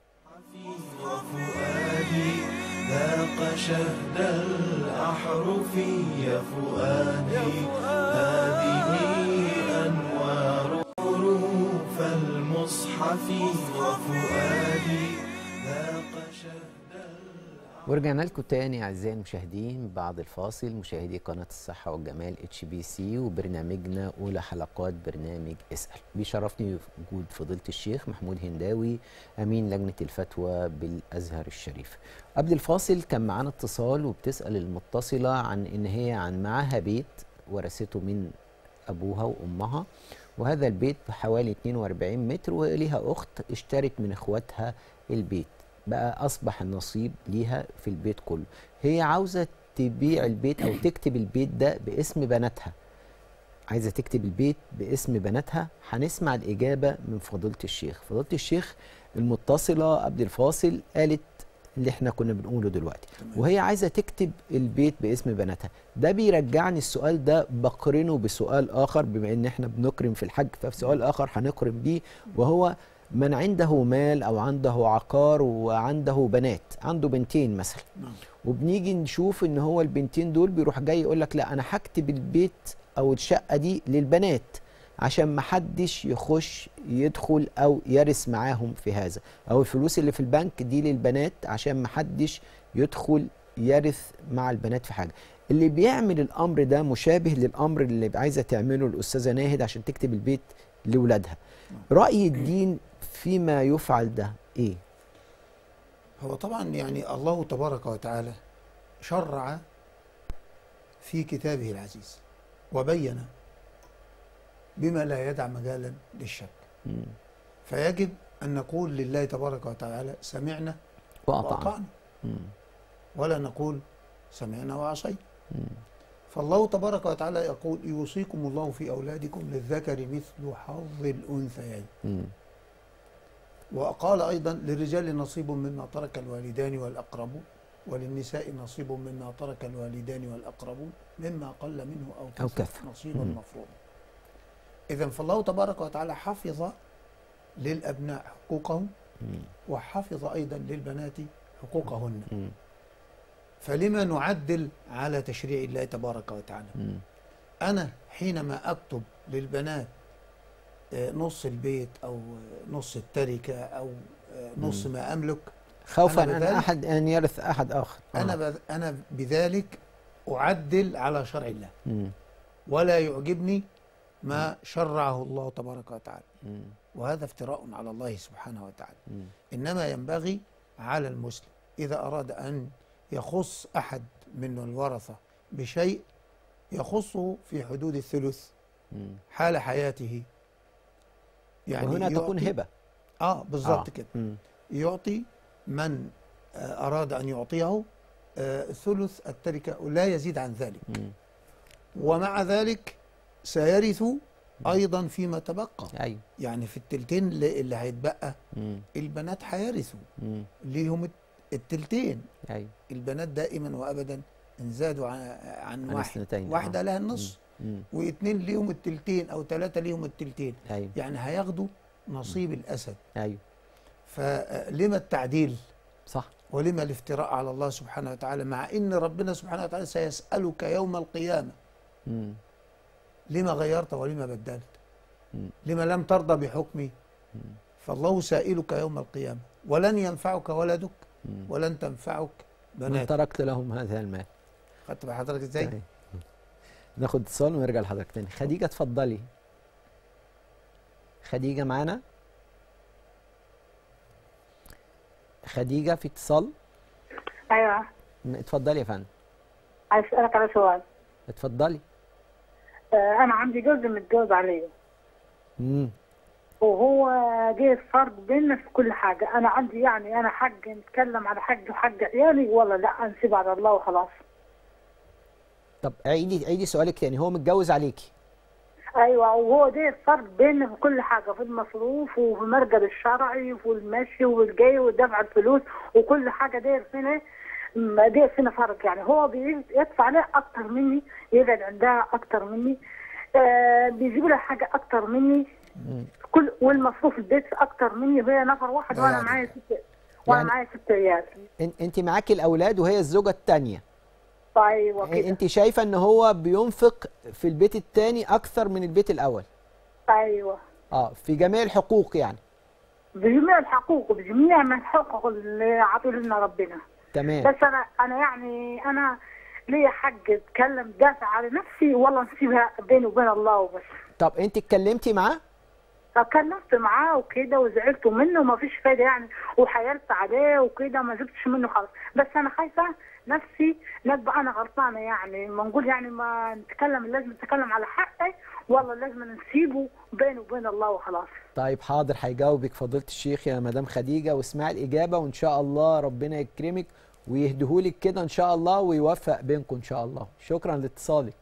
وفؤادي ذاق شهد الأحرف يا فؤادي هذه أنوار حروف المصحف وفؤادي ذاق شهد ورجعنا لكم تاني اعزائي المشاهدين بعد الفاصل مشاهدي قناه الصحه والجمال اتش بي سي وبرنامجنا اولى حلقات برنامج اسال بيشرفني وجود فضيله الشيخ محمود هنداوي امين لجنه الفتوى بالازهر الشريف قبل الفاصل كان معانا اتصال وبتسال المتصله عن ان هي عن معاها بيت ورثته من ابوها وامها وهذا البيت بحوالي 42 متر وليها اخت اشترت من اخواتها البيت بقى اصبح النصيب ليها في البيت كله هي عاوزه تبيع البيت او تكتب البيت ده باسم بناتها عايزه تكتب البيت باسم بناتها هنسمع الاجابه من فضيله الشيخ فضيله الشيخ المتصله قبل الفاصل قالت اللي احنا كنا بنقوله دلوقتي وهي عايزه تكتب البيت باسم بناتها ده بيرجعني السؤال ده بقرنه بسؤال اخر بما ان احنا بنكرم في الحج ففي سؤال اخر هنكرم بيه وهو من عنده مال او عنده عقار وعنده بنات عنده بنتين مثلا نعم. وبنيجي نشوف ان هو البنتين دول بيروح جاي يقول لك لا انا هكتب البيت او الشقه دي للبنات عشان ما حدش يخش يدخل او يرث معاهم في هذا او الفلوس اللي في البنك دي للبنات عشان ما حدش يدخل يرث مع البنات في حاجه اللي بيعمل الامر ده مشابه للامر اللي عايزه تعمله الاستاذه ناهد عشان تكتب البيت لاولادها راي الدين فيما يفعل ده ايه هو طبعا يعني الله تبارك وتعالى شرع في كتابه العزيز وبين بما لا يدع مجالا للشك مم. فيجب أن نقول لله تبارك وتعالى سمعنا واطعنا وأطعنا مم. ولا نقول سمعنا وعصينا مم. فالله تبارك وتعالى يقول يوصيكم الله في أولادكم للذكر مثل حظ الأنثيين مم. وقال أيضا للرجال نصيب مما ترك الوالدان والأقربون وللنساء نصيب مما ترك الوالدان والأقربون مما قل منه أو أو كثر كثر. نصيبا مم. مفروضا إذا فالله تبارك وتعالى حفظ للأبناء حقوقهم مم. وحفظ أيضا للبنات حقوقهن مم. فلما نعدل على تشريع الله تبارك وتعالى مم. أنا حينما أكتب للبنات آه، نص البيت أو آه، نص التركة أو آه، نص ما أملك خوفا أنا ان بذلك- احد ان يرث احد اخر أنا آه. بذ- أنا بذلك أعدل على شرع الله مم. ولا يعجبني ما شرعه الله تبارك وتعالى مم. وهذا افتراء على الله سبحانه وتعالى مم. إنما ينبغي على المسلم إذا أراد أن يخص أحد من الورثة بشيء يخصه في حدود الثلث مم. حال حياته يعني وهنا تكون يعطي- هبه اه بالظبط آه. كده مم. يعطي من آه، أراد أن يعطيه آه، ثلث التركة لا يزيد عن ذلك مم. ومع ذلك سيرث أيضا فيما تبقى ايوه يعني في التلتين اللي اللي هيتبقى مم. البنات هيرثوا مم. ليهم الت- التلتين ايوه البنات دائما وابدا ان زادوا عن, عن عن واحد اثنتين آه. واحدة لها النص مم. واثنين ليهم التلتين او ثلاثة ليهم التلتين ايوه يعني هياخدوا نصيب الاسد ايوه فلما التعديل صح ولما الافتراء على الله سبحانه وتعالى مع ان ربنا سبحانه وتعالى سيسالك يوم القيامه مم. لما غيرت ولما بدلت مم. لما لم ترضى بحكمي مم. فالله سائلك يوم القيامه ولن ينفعك ولدك مم. ولن تنفعك من بناتك تركت لهم هذا المال خدت بال حضرتك ازاي؟ أيوة. ناخد اتصال ونرجع لحضرتك تاني خديجه اتفضلي خديجه معانا خديجه في اتصال ايوه م- اتفضلي يا فندم عايز اسالك على سؤال اتفضلي آه، انا عندي جوز متجوز عليا امم وهو جه الفرق بيننا في كل حاجه انا عندي يعني انا حق نتكلم على حق وحق عيالي ولا لا نسيب على الله وخلاص طب عيدي عيدي سؤالك تاني هو متجوز عليكي ايوه وهو ده الفرق بيننا في كل حاجه في المصروف وفي المرجل الشرعي وفي المشي والجاي ودفع الفلوس وكل حاجه داير فينا ما داير فينا فرق يعني هو بيدفع لها اكتر مني يقعد عندها اكتر مني آه بيجيب لها حاجه اكتر مني مم. كل والمصروف البيت اكتر مني وهي نفر واحد وانا يعني- معايا ست وانا يعني- معايا ست عيال إن- انت معاكي الاولاد وهي الزوجه الثانيه ايوه كده انت شايفه ان هو بينفق في البيت الثاني اكثر من البيت الاول ايوه اه في جميع الحقوق يعني بجميع الحقوق وبجميع ما الحقوق اللي عطوا لنا ربنا تمام بس انا انا يعني انا ليا حق اتكلم دافع على نفسي والله نسيبها بيني وبين الله وبس طب انت اتكلمتي معاه فكلمت معاه وكده وزعلت منه وما فيش فايده يعني وحيلت عليه وكده ما زبتش منه خالص بس انا خايفه نفسي نبقى انا غلطانه يعني ما نقول يعني ما نتكلم لازم نتكلم على حقي والله لازم نسيبه بيني وبين الله وخلاص طيب حاضر هيجاوبك فضيله الشيخ يا مدام خديجه واسمعي الاجابه وان شاء الله ربنا يكرمك ويهديهولك كده ان شاء الله ويوفق بينكم ان شاء الله شكرا لاتصالك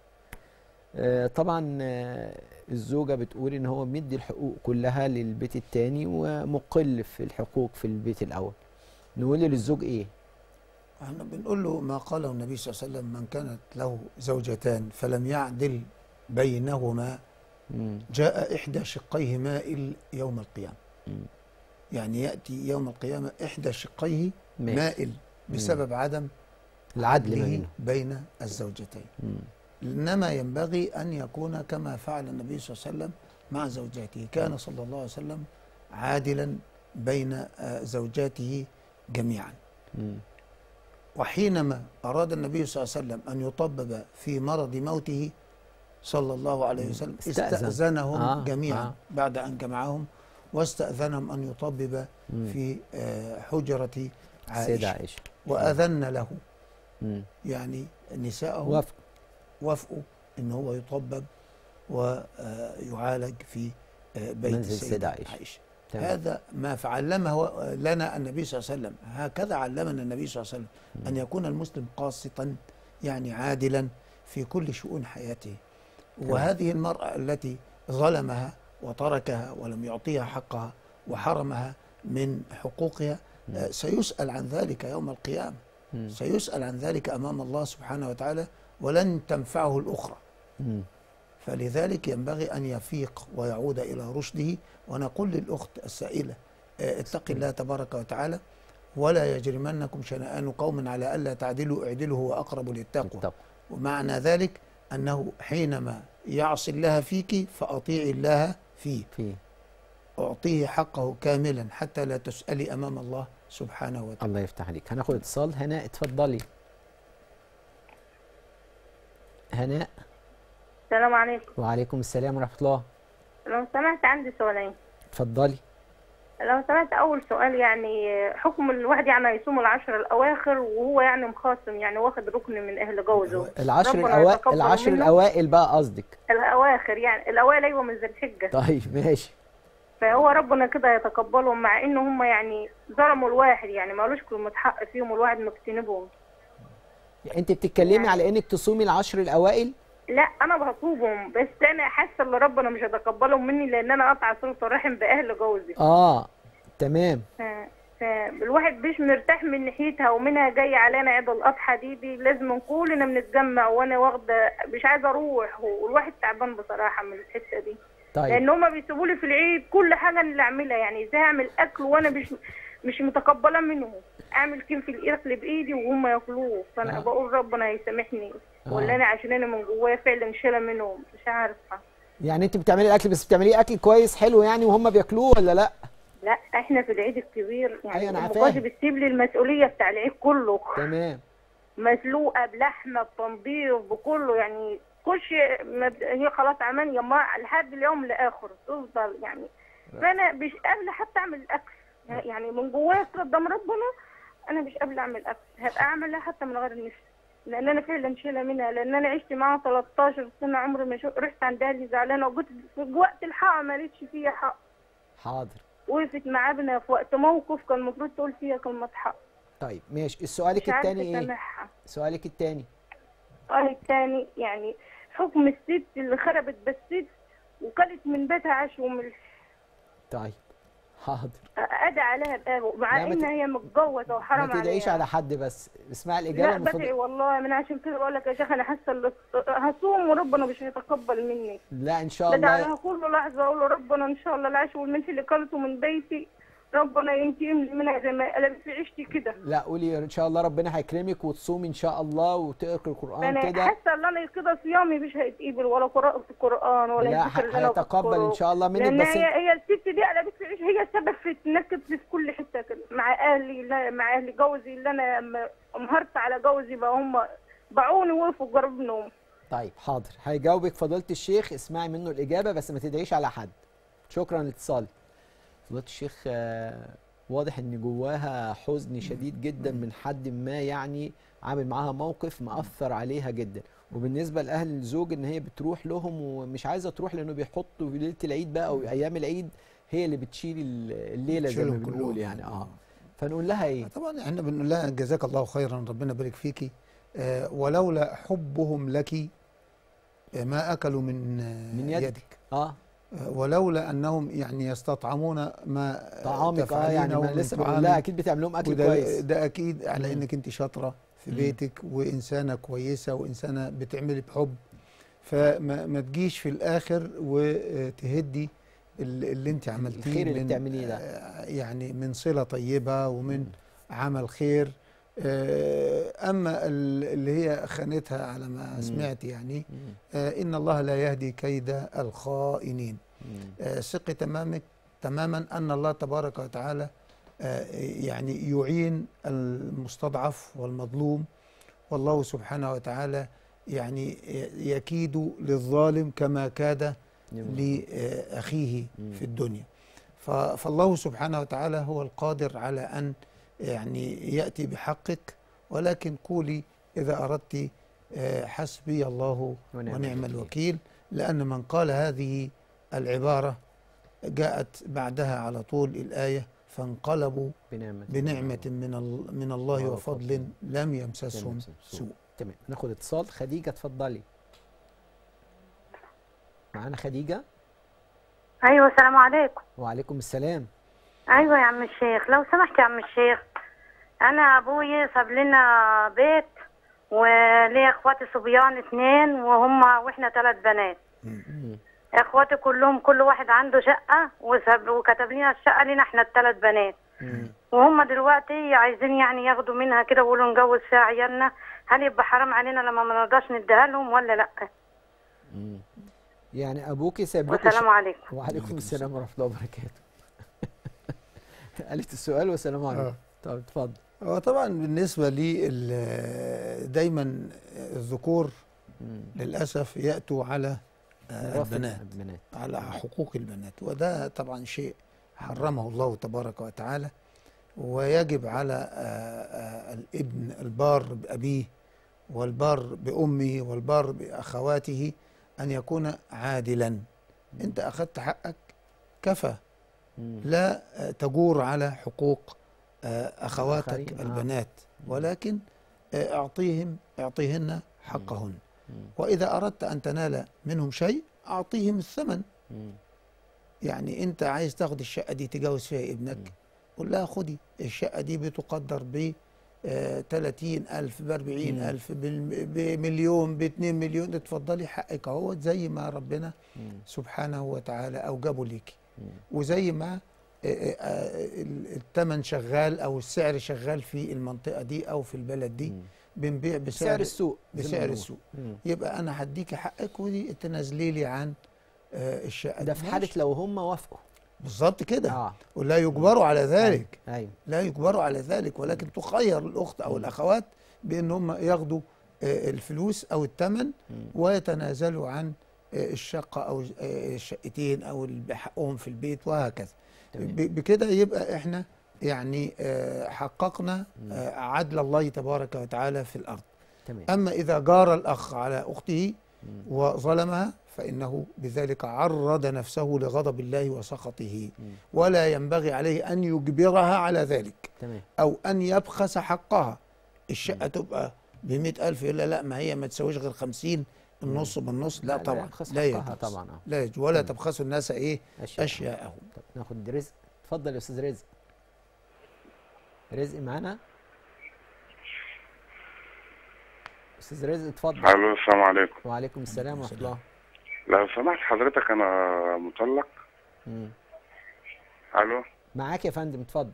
آه، طبعا آه، الزوجه بتقول ان هو مدي الحقوق كلها للبيت التاني ومقل في الحقوق في البيت الاول نقول للزوج ايه احنا بنقول له ما قاله النبي صلى الله عليه وسلم من كانت له زوجتان فلم يعدل بينهما مم. جاء إحدى شقيه مائل يوم القيامة مم. يعني يأتي يوم القيامة إحدى شقيه مائل. مائل بسبب عدم العدل ما عدله بينهم بين الزوجتين مم. إنما ينبغي أن يكون كما فعل النبي صلى الله عليه وسلم مع زوجاته كان صلى الله عليه وسلم عادلا بين آه، زوجاته جميعا مم. وحينما أراد النبي صلى الله عليه وسلم أن يطبب في مرض موته صلى الله عليه وسلم استأذن. استأذنهم آه، جميعا آه. بعد أن جمعهم واستأذنهم أن يطبب مم. في آه، حجرة سيدة عائشة عائشه وأذن له مم. يعني نساءه وافق وافقوا ان هو يطبب ويعالج في آه، بيت منزل السيدة السيدة عائشة. عائشة تمام. هذا ما فعلمه لنا النبي صلى الله عليه وسلم هكذا علمنا النبي صلى الله عليه وسلم أن يكون المسلم قاسطا يعني عادلا في كل شؤون حياته وهذه المرأة التي ظلمها وتركها ولم يعطيها حقها وحرمها من حقوقها آه، سيسأل عن ذلك يوم القيامة مم. سيسأل عن ذلك أمام الله سبحانه وتعالى ولن تنفعه الأخرى مم. فلذلك ينبغي أن يفيق ويعود إلى رشده ونقول للأخت السائلة آه، اتقي الله تبارك وتعالى ولا يجرمنكم شنآن قوم على ألا تعدلوا اعدلوا هو أقرب للتقوى بالضبط. ومعنى ذلك أنه حينما يعصي الله فيك فأطيعي الله فيه في أعطيه حقه كاملا حتى لا تسألي أمام الله سبحانه وتعالى الله يفتح عليك هناخد اتصال هناء اتفضلي هناء السلام عليكم وعليكم السلام ورحمه الله لو سمحت عندي سؤالين اتفضلي لو سمحت أول سؤال يعني حكم الواحد يعني يصوم العشر الأواخر وهو يعني مخاصم يعني واخد ركن من أهل جوزه العشر ربنا الأوائل يتقبل العشر منه. الأوائل بقى قصدك الأواخر يعني الأوائل أيوة من ذي الحجة طيب ماشي فهو ربنا كده يتقبلهم مع إن هم يعني ظلموا الواحد يعني ما قالوش كلمة حق فيهم والواحد مجتنبهم يعني انت بتتكلمي على انك تصومي العشر الأوائل لا انا بهصوبهم بس انا حاسه ان ربنا مش هيتقبلهم مني لان انا قاطعه صله الرحم باهل جوزي اه تمام ف- فالواحد مش مرتاح من ناحيتها ومنها جاي علينا عيد الاضحى دي دي لازم كلنا بنتجمع وانا واخده مش عايزه اروح والواحد تعبان بصراحه من الحته دي طيب لان هما بيسيبوا لي في العيد كل حاجه أنا اللي اعملها يعني ازاي اعمل اكل وانا مش مش متقبله منهم اعمل كيف الاكل بايدي وهم ياكلوه فانا آه. بقول ربنا يسامحني آه. ولا انا عشان انا من جوايا فعلا شايله منهم مش عارفه يعني انت بتعملي الاكل بس بتعمليه اكل كويس حلو يعني وهم بياكلوه ولا لا لا احنا في العيد الكبير يعني أيوة، أنا ام فاهم. جوزي بتسيب لي المسؤوليه بتاع العيد كله تمام مسلوقه بلحمه بتنظيف بكله يعني كل شيء ما ب- هي خلاص عمال يما لحد اليوم لاخر تفضل يعني فانا مش قابله حتى اعمل الاكل يعني من جوايا كده قدام ربنا انا مش قابله اعمل اكل هبقى اعملها حتى من غير نفسي لان انا فعلا شايله منها لان انا عشت معاها 13 سنه عمري ما شو- رحت عند اهلي زعلانه وجيت في وقت الحق ما لقيتش فيها حق حاضر وقفت مع ابنها في وقت موقف كان المفروض تقول فيها كلمه حق طيب ماشي سؤالك مش عارفه التاني ايه اسامحها سؤالك التاني السؤال الثاني يعني حكم الست اللي خربت بالست وكلت من بيتها عيش وملح طيب حاضر ادعي عليها بقى مع لا، ما ان ت- هي متجوزه وحرام ما تدعيش عليها على حد بس اسمعي الاجابه لا المفروض بدعي والله من عشان كده بقول لك يا شيخ انا حاسه ان هصوم وربنا مش هيتقبل مني لا ان شاء بدعي الله عليها كل لحظه اقول له ربنا ان شاء الله العيش والملح اللي كلته من بيتي ربنا ينتقم لي منها زي ما قلبت في عيشتي كده لا قولي ان شاء الله ربنا هيكرمك وتصومي ان شاء الله وتقري القران انا كده حاسه ان انا كده صيامي مش هيتقبل ولا قراءه القران ولا لا الذكر اللي أنا هيتقبل ان بذكره. شاء الله منك لان بس هي انت- هي الست دي قلبت في عيش هي السبب في النكد في كل حته كده مع اهلي لا مع اهلي جوزي اللي انا م- انهارت على جوزي بقى هم باعوني وقفوا جرب منهم طيب حاضر هيجاوبك فضيله الشيخ اسمعي منه الاجابه بس ما تدعيش على حد شكرا لاتصالك فضيله الشيخ آه، واضح ان جواها حزن شديد جدا من حد ما يعني عامل معاها موقف مأثر عليها جدا وبالنسبه لاهل الزوج ان هي بتروح لهم ومش عايزه تروح لانه بيحطوا في ليله العيد بقى او ايام العيد هي اللي بتشيل الليله زي ما بتشيلهم بنقول كلهم. يعني اه فنقول لها ايه طبعا احنا بنقول لها جزاك الله خيرا ربنا يبارك فيكي آه، ولولا حبهم لك آه، ما اكلوا من آه، من يدك اه آه، ولولا انهم يعني يستطعمون ما طعامك اه يعني ما تفعلينه من لسه بقول طعامك. لها اكيد بتعمل لهم اكل وده كويس ده اكيد على مم. انك انت شاطره في مم. بيتك وانسانه كويسه وانسانه بتعملي بحب فما ما تجيش في الاخر وتهدي ال- اللي انت عملتيه الخير اللي من بتعمليه ده. آه، يعني من صله طيبه ومن عمل خير آه، اما ال- اللي هي خانتها على ما مم. سمعت يعني مم. آه، ان الله لا يهدي كيد الخائنين مم. آه، ثق تمامك تماما ان الله تبارك وتعالى آه، يعني يعين المستضعف والمظلوم والله سبحانه وتعالى يعني يكيد للظالم كما كاد لاخيه مم. في الدنيا ف- فالله سبحانه وتعالى هو القادر على ان يعني ياتي بحقك ولكن قولي اذا اردت آه، حسبي الله ونعم ونعم الوكيل. الوكيل لأن من قال هذه العبارة جاءت بعدها على طول الآية فانقلبوا بنعمة بنعمة من ال- من الله الله وفضل وفضل. لم لم يمسسهم يمسسهم سوء تمام ناخد اتصال خديجة اتفضلي معانا خديجة ايوه السلام عليكم وعليكم السلام ايوه يا عم الشيخ لو سمحت يا عم الشيخ انا ابوي ساب لنا بيت وليا اخواتي صبيان اثنين وهم واحنا ثلاث بنات مم. اخواتي كلهم كل واحد عنده شقه وساب وكتب لنا الشقه لنا احنا الثلاث بنات مم. وهم دلوقتي عايزين يعني ياخدوا منها كده ويقولوا نجوز فيها عيالنا هل يبقى حرام علينا لما ما نرضاش نديها لهم ولا لا مم. يعني ابوكي سايب لكم والسلام عليكم وعليكم السلام ورحمه الله وبركاته قالت السؤال والسلام عليكم آه. طب اتفضل هو طبعا بالنسبة لي ال- دايما الذكور مم. للأسف يأتوا على آه، ميراث البنات البنات على حقوق البنات وده طبعا شيء حرمه الله تبارك وتعالى ويجب على آه، آه، الابن البار بأبيه والبار بأمه والبار بأخواته أن يكون عادلا أنت أخذت حقك كفى مم. لا آه، تجور على حقوق آه، أخواتك الآخرين، آه. البنات ولكن آه، أعطيهم أعطيهن حقهن مم. وإذا أردت أن تنال منهم شيء أعطيهم الثمن مم. يعني أنت عايز تاخد الشقة دي تجوز فيها ابنك قول لها خدي الشقة دي بتقدر ب تلاتين ألف بأربعين مم. ألف بالم- بمليون باتنين مليون اتفضلي حقك اهوت زي ما ربنا مم. سبحانه وتعالى أوجبه ليكي مم. وزي ما آه، آه، ال- الثمن شغال أو السعر شغال في المنطقة دي أو في البلد دي مم. بنبيع بسعر بسعر السوق زي ما بسعر بنقول. السوق مم. يبقى أنا هديكي حقك ودي تنازلي لي عن آه، الشقة ده دي. في حاله ماشي. لو هم وافقوا بالظبط كده اه ولا يجبروا على ذلك ايوه لا يجبروا على ذلك ولكن تخير الأخت أو الأخوات بأن هم ياخدوا آه، الفلوس أو الثمن مم. ويتنازلوا عن آه، الشقة أو آه، الشقتين أو اللي بحقهم في البيت وهكذا تمام. ب- بكده يبقى احنا يعني آه، حققنا آه، عدل الله تبارك وتعالى في الأرض تمام أما إذا جار الأخ على أخته مم. وظلمها فإنه بذلك عرض نفسه لغضب الله وسخطه مم. ولا ينبغي عليه أن يجبرها على ذلك تمام أو أن يبخس حقها الشقة تبقى بمئة ألف يقول لا لا ما هي ما تساويش غير خمسين النص بالنص لا, لا طبعا يبخس لا حقها يجوز طبعا اه لا يجوز ولا تمام. تبخسوا الناس إيه اشياء أشياءهم طب ناخد رزق اتفضل يا استاذ رزق رزق معانا استاذ رزق اتفضل الو السلام عليكم وعليكم السلام ورحمه الله لو سمحت حضرتك انا مطلق مم. الو معاك يا فندم اتفضل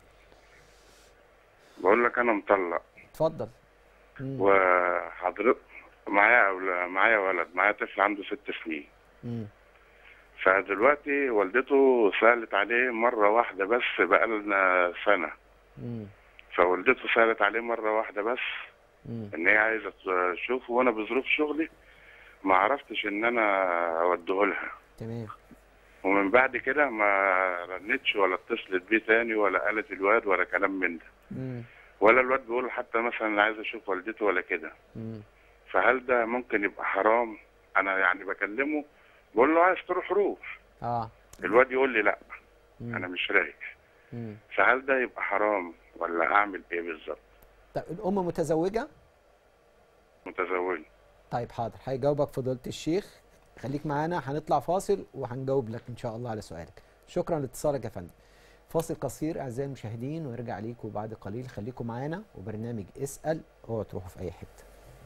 بقول لك انا مطلق اتفضل مم. وحضرتك معايا أول... معايا ولد معايا طفل عنده ست سنين مم. فدلوقتي والدته سألت عليه مرة واحدة بس بقالنا سنة مم. فوالدته سألت عليه مرة واحدة بس مم. إن هي عايزة تشوفه وأنا بظروف شغلي ما عرفتش إن أنا أوديه لها تمام ومن بعد كده ما رنتش ولا اتصلت بيه تاني ولا قالت الواد ولا كلام من ده مم. ولا الواد بيقول حتى مثلا أنا عايز اشوف والدته ولا كده مم. فهل ده ممكن يبقى حرام انا يعني بكلمه بقول له عايز تروح روح اه الواد يقول لي لا مم. انا مش رايح مم. فهل ده يبقى حرام ولا اعمل ايه بالظبط طب الام متزوجه متزوج طيب حاضر هيجاوبك فضيله الشيخ خليك معانا هنطلع فاصل وهنجاوب لك ان شاء الله على سؤالك شكرا لاتصالك يا فندم فاصل قصير اعزائي المشاهدين وارجع ليكم بعد قليل خليكم معانا وبرنامج اسال اوعوا تروحوا في اي حته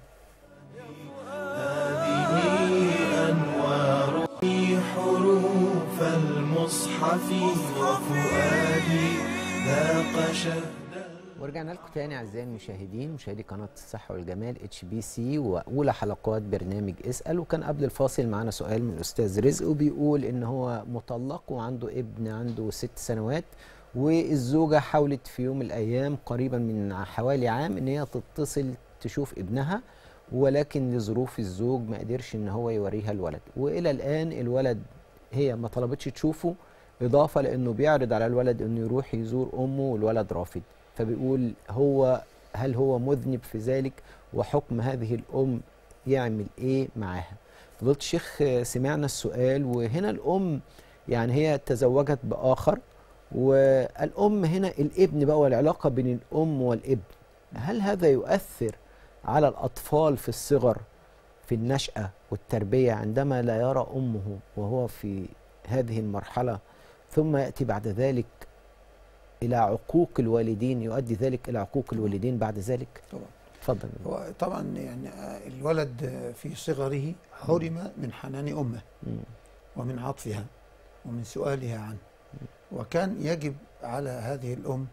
هذه أنوار في حروف المصحف وفؤادي ذاق شهد ورجعنا لكم تاني اعزائي المشاهدين مشاهدي قناه الصحه والجمال اتش بي سي واولى حلقات برنامج اسال وكان قبل الفاصل معانا سؤال من الاستاذ رزق وبيقول ان هو مطلق وعنده ابن عنده ست سنوات والزوجه حاولت في يوم من الايام قريبا من حوالي عام ان هي تتصل تشوف ابنها ولكن لظروف الزوج ما قدرش ان هو يوريها الولد والى الان الولد هي ما طلبتش تشوفه اضافه لانه بيعرض على الولد انه يروح يزور امه والولد رافض فبيقول هو هل هو مذنب في ذلك وحكم هذه الام يعمل ايه معاها فضيله الشيخ آه، سمعنا السؤال وهنا الام يعني هي تزوجت باخر والام هنا الابن بقى والعلاقه بين الام والابن هل هذا يؤثر على الاطفال في الصغر في النشأة والتربية عندما لا يرى أمه وهو في هذه المرحلة ثم يأتي بعد ذلك إلى عقوق الوالدين يؤدي ذلك إلى عقوق الوالدين بعد ذلك طبعا تفضل هو طبعا يعني آه، الولد آه، في صغره حرم من حنان امه مم. ومن عطفها ومن سؤالها عنه وكان يجب على هذه الام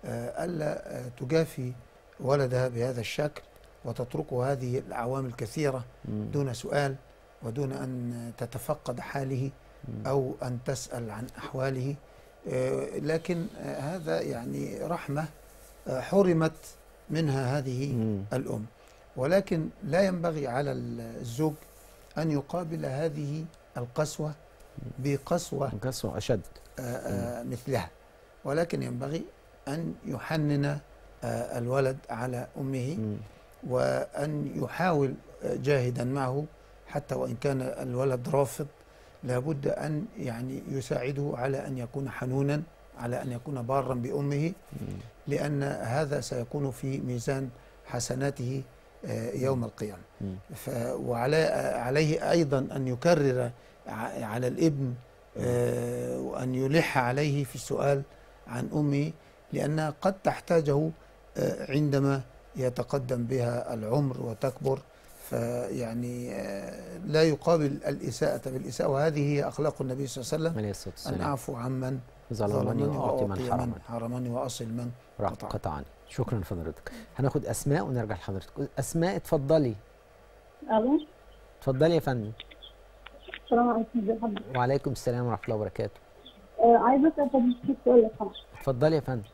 آه، ألا آه، تجافي ولدها بهذا الشكل وتتركه هذه الأعوام الكثيرة مم. دون سؤال ودون أن تتفقد حاله مم. أو أن تسأل عن أحواله آه، لكن آه، هذا يعني رحمة آه، حرمت منها هذه مم. الأم ولكن لا ينبغي على الزوج أن يقابل هذه القسوة بقسوة قسوة أشد آه، آه، مثلها ولكن ينبغي أن يحنن آه، الولد على أمه مم. وأن يحاول آه، جاهدا معه حتى وإن كان الولد رافض لابد أن يعني يساعده على أن يكون حنونا على أن يكون بارا بأمه مم. لأن هذا سيكون في ميزان حسناته آه، يوم القيامة مم. ف وعليه عليه أيضا أن يكرر ع- على الابن آه، وأن يلح عليه في السؤال عن أمه لأنها قد تحتاجه آه، عندما يتقدم بها العمر وتكبر فيعني آه، لا يقابل الإساءة بالإساءة وهذه هي أخلاق النبي صلى الله عليه وسلم عليه الصلاة أن والسلام أعفو عمن ظلمني وأعطي من حرمني حرمني وأصل من قطع. قطعني شكرا لحضرتك هناخد أسماء ونرجع لحضرتك أسماء اتفضلي الو اتفضلي يا فندم السلام عليكم ازي حضرتك وعليكم السلام ورحمة الله وبركاته آه عايزه اسال حضرتك سؤال لو سمحت اتفضلي يا فندم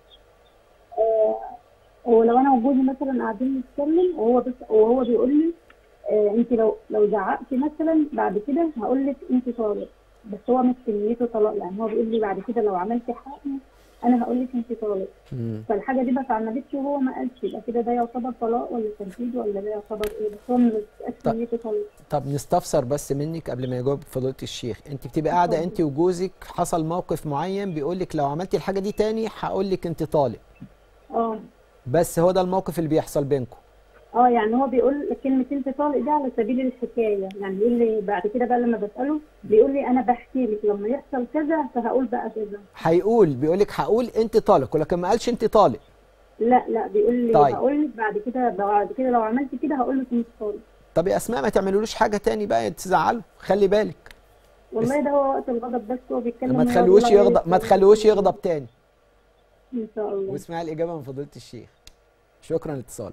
آه ولو انا وجوزي مثلا قاعدين نتكلم وهو بس وهو بيقول لي آه انت لو لو زعقتي مثلا بعد كده هقول لك انت طالق بس هو مش في نيته طلاق يعني هو بيقول لي بعد كده لو عملتي حاجه انا هقول لك انت طالق مم. فالحاجه دي ما اتعملتش وهو ما قالش يبقى كده ده يعتبر طلاق ولا تنفيذ ولا ده يعتبر ايه بس هو مش طب. في نيته طلاق طب نستفسر بس منك قبل ما يجاوب فضيلة الشيخ انت بتبقى قاعدة انت وجوزك حصل موقف معين بيقول لك لو عملتي الحاجة دي تاني هقول لك انت طالق اه بس هو ده الموقف اللي بيحصل بينكم اه يعني هو بيقول كلمة انت طالق ده على سبيل الحكاية يعني بيقول لي بعد كده بقى لما بسأله بيقول لي انا بحكي لك لما يحصل كذا فهقول بقى كذا هيقول بيقول لك هقول انت طالق ولكن ما قالش انت طالق لا لا بيقول لي طيب. هقول لك بعد كده بعد كده لو عملت كده هقول لك انت طالق طب يا اسماء ما تعملولوش حاجة تاني بقى تزعله خلي بالك والله ده هو وقت الغضب بس هو بيتكلم ما هو تخلوش بيقول يغضب ما تخلوش يغضب تاني ان شاء الله واسمعي الإجابة من فضيلة الشيخ شكرا لاتصالك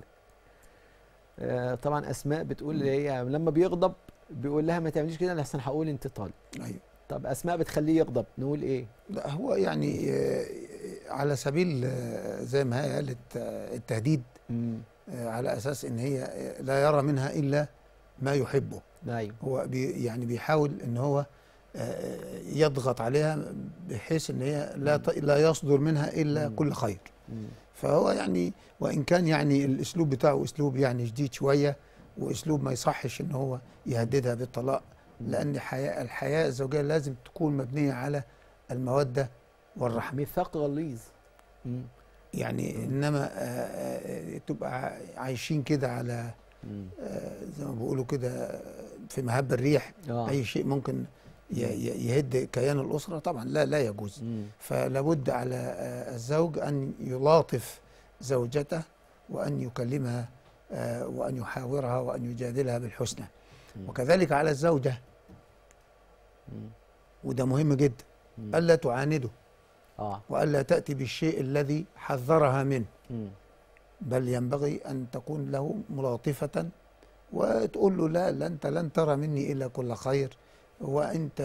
آه طبعا أسماء بتقول اللي هي لما بيغضب بيقول لها ما تعمليش كده لحسن هقول انت طالق أيوه طب أسماء بتخليه يغضب نقول ايه لا هو يعني آه، على سبيل آه، زي ما هي قالت آه، التهديد مم. آه، على اساس ان هي آه، لا يرى منها الا ما يحبه ايوه هو بي يعني بيحاول ان هو آه، يضغط عليها بحيث ان هي لا ت- لا يصدر منها الا مم. كل خير مم. فهو يعني وان كان يعني الاسلوب بتاعه اسلوب يعني جديد شويه واسلوب ما يصحش ان هو يهددها بالطلاق لان حياة الحياه الزوجيه لازم تكون مبنيه على الموده والرحمه ميثاق غليظ مم. يعني انما آه، آه، تبقى عايشين كده على مم. آه، زي ما بيقولوا كده في مهب الريح اه اي شيء ممكن ي- ي- يهد كيان الاسره طبعا لا لا يجوز مم. فلابد على آه، الزوج ان يلاطف زوجته وان يكلمها آه، وان يحاورها وان يجادلها بالحسنى مم. وكذلك على الزوجه مم. وده مهم جدا مم. الا تعانده اه والا تاتي بالشيء الذي حذرها منه مم. بل ينبغي أن تكون له ملاطفة وتقول له لا, لا أنت لن ترى مني إلا كل خير وأنت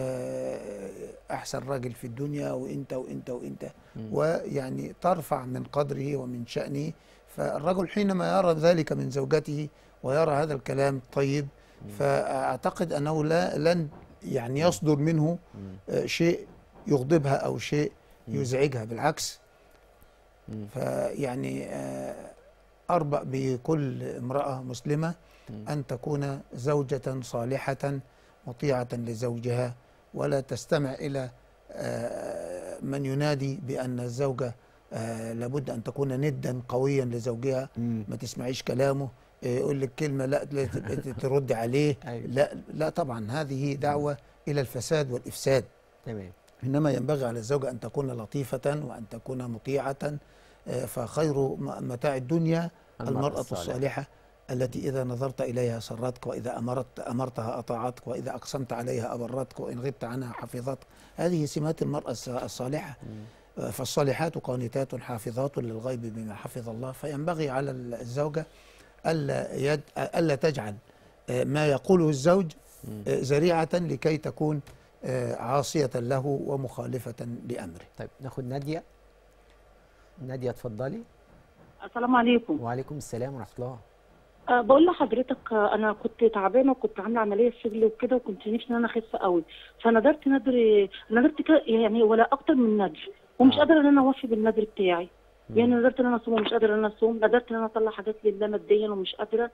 أحسن راجل في الدنيا وأنت وأنت وأنت مم. ويعني ترفع من قدره ومن شأنه فالرجل حينما يرى ذلك من زوجته ويرى هذا الكلام طيب فأعتقد أنه لا لن يعني يصدر منه مم. آه، شيء يغضبها أو شيء مم. يزعجها بالعكس مم. فيعني آه، أربأ بكل امرأة مسلمة مم. أن تكون زوجة صالحة مطيعة لزوجها ولا تستمع إلى آه، من ينادي بأن الزوجة آه، لابد أن تكون ندا قويا لزوجها مم. ما تسمعيش كلامه آه، يقول لك كلمة لا لا ت- ترد عليه أيوة. لا لا طبعا هذه دعوة إلى الفساد والإفساد تمام إنما ينبغي على الزوجة أن تكون لطيفة وأن تكون مطيعة آه، فخير م- متاع الدنيا المرأة الصالحة التي إذا نظرت إليها سرتك وإذا أمرت أمرتها أطاعتك وإذا أقسمت عليها أبرتك وإن غبت عنها حفظتك هذه سمات المرأة الص- الصالحة مم. آه، فالصالحات قانتات حافظات للغيب بما حفظ الله فينبغي على الزوجة ألا, يد ألا تجعل آه، ما يقوله الزوج آه، ذريعة لكي تكون آه، عاصية له ومخالفة لأمره طيب ناخد ناديه ناديه اتفضلي السلام عليكم وعليكم السلام ورحمه الله أه بقول لحضرتك آه، انا كنت تعبانه وكنت عامله عمليه في رجلي وكده وكنت نفسي ان انا اخف قوي فنذرت نذر نذرت كده يعني ولا اكتر من نذر ومش آه. قادره ان انا اوفي بالنذر بتاعي يعني نذرت ان انا اصوم ومش قادره ان انا اصوم نذرت ان انا اطلع حاجات لله ماديا ومش قادره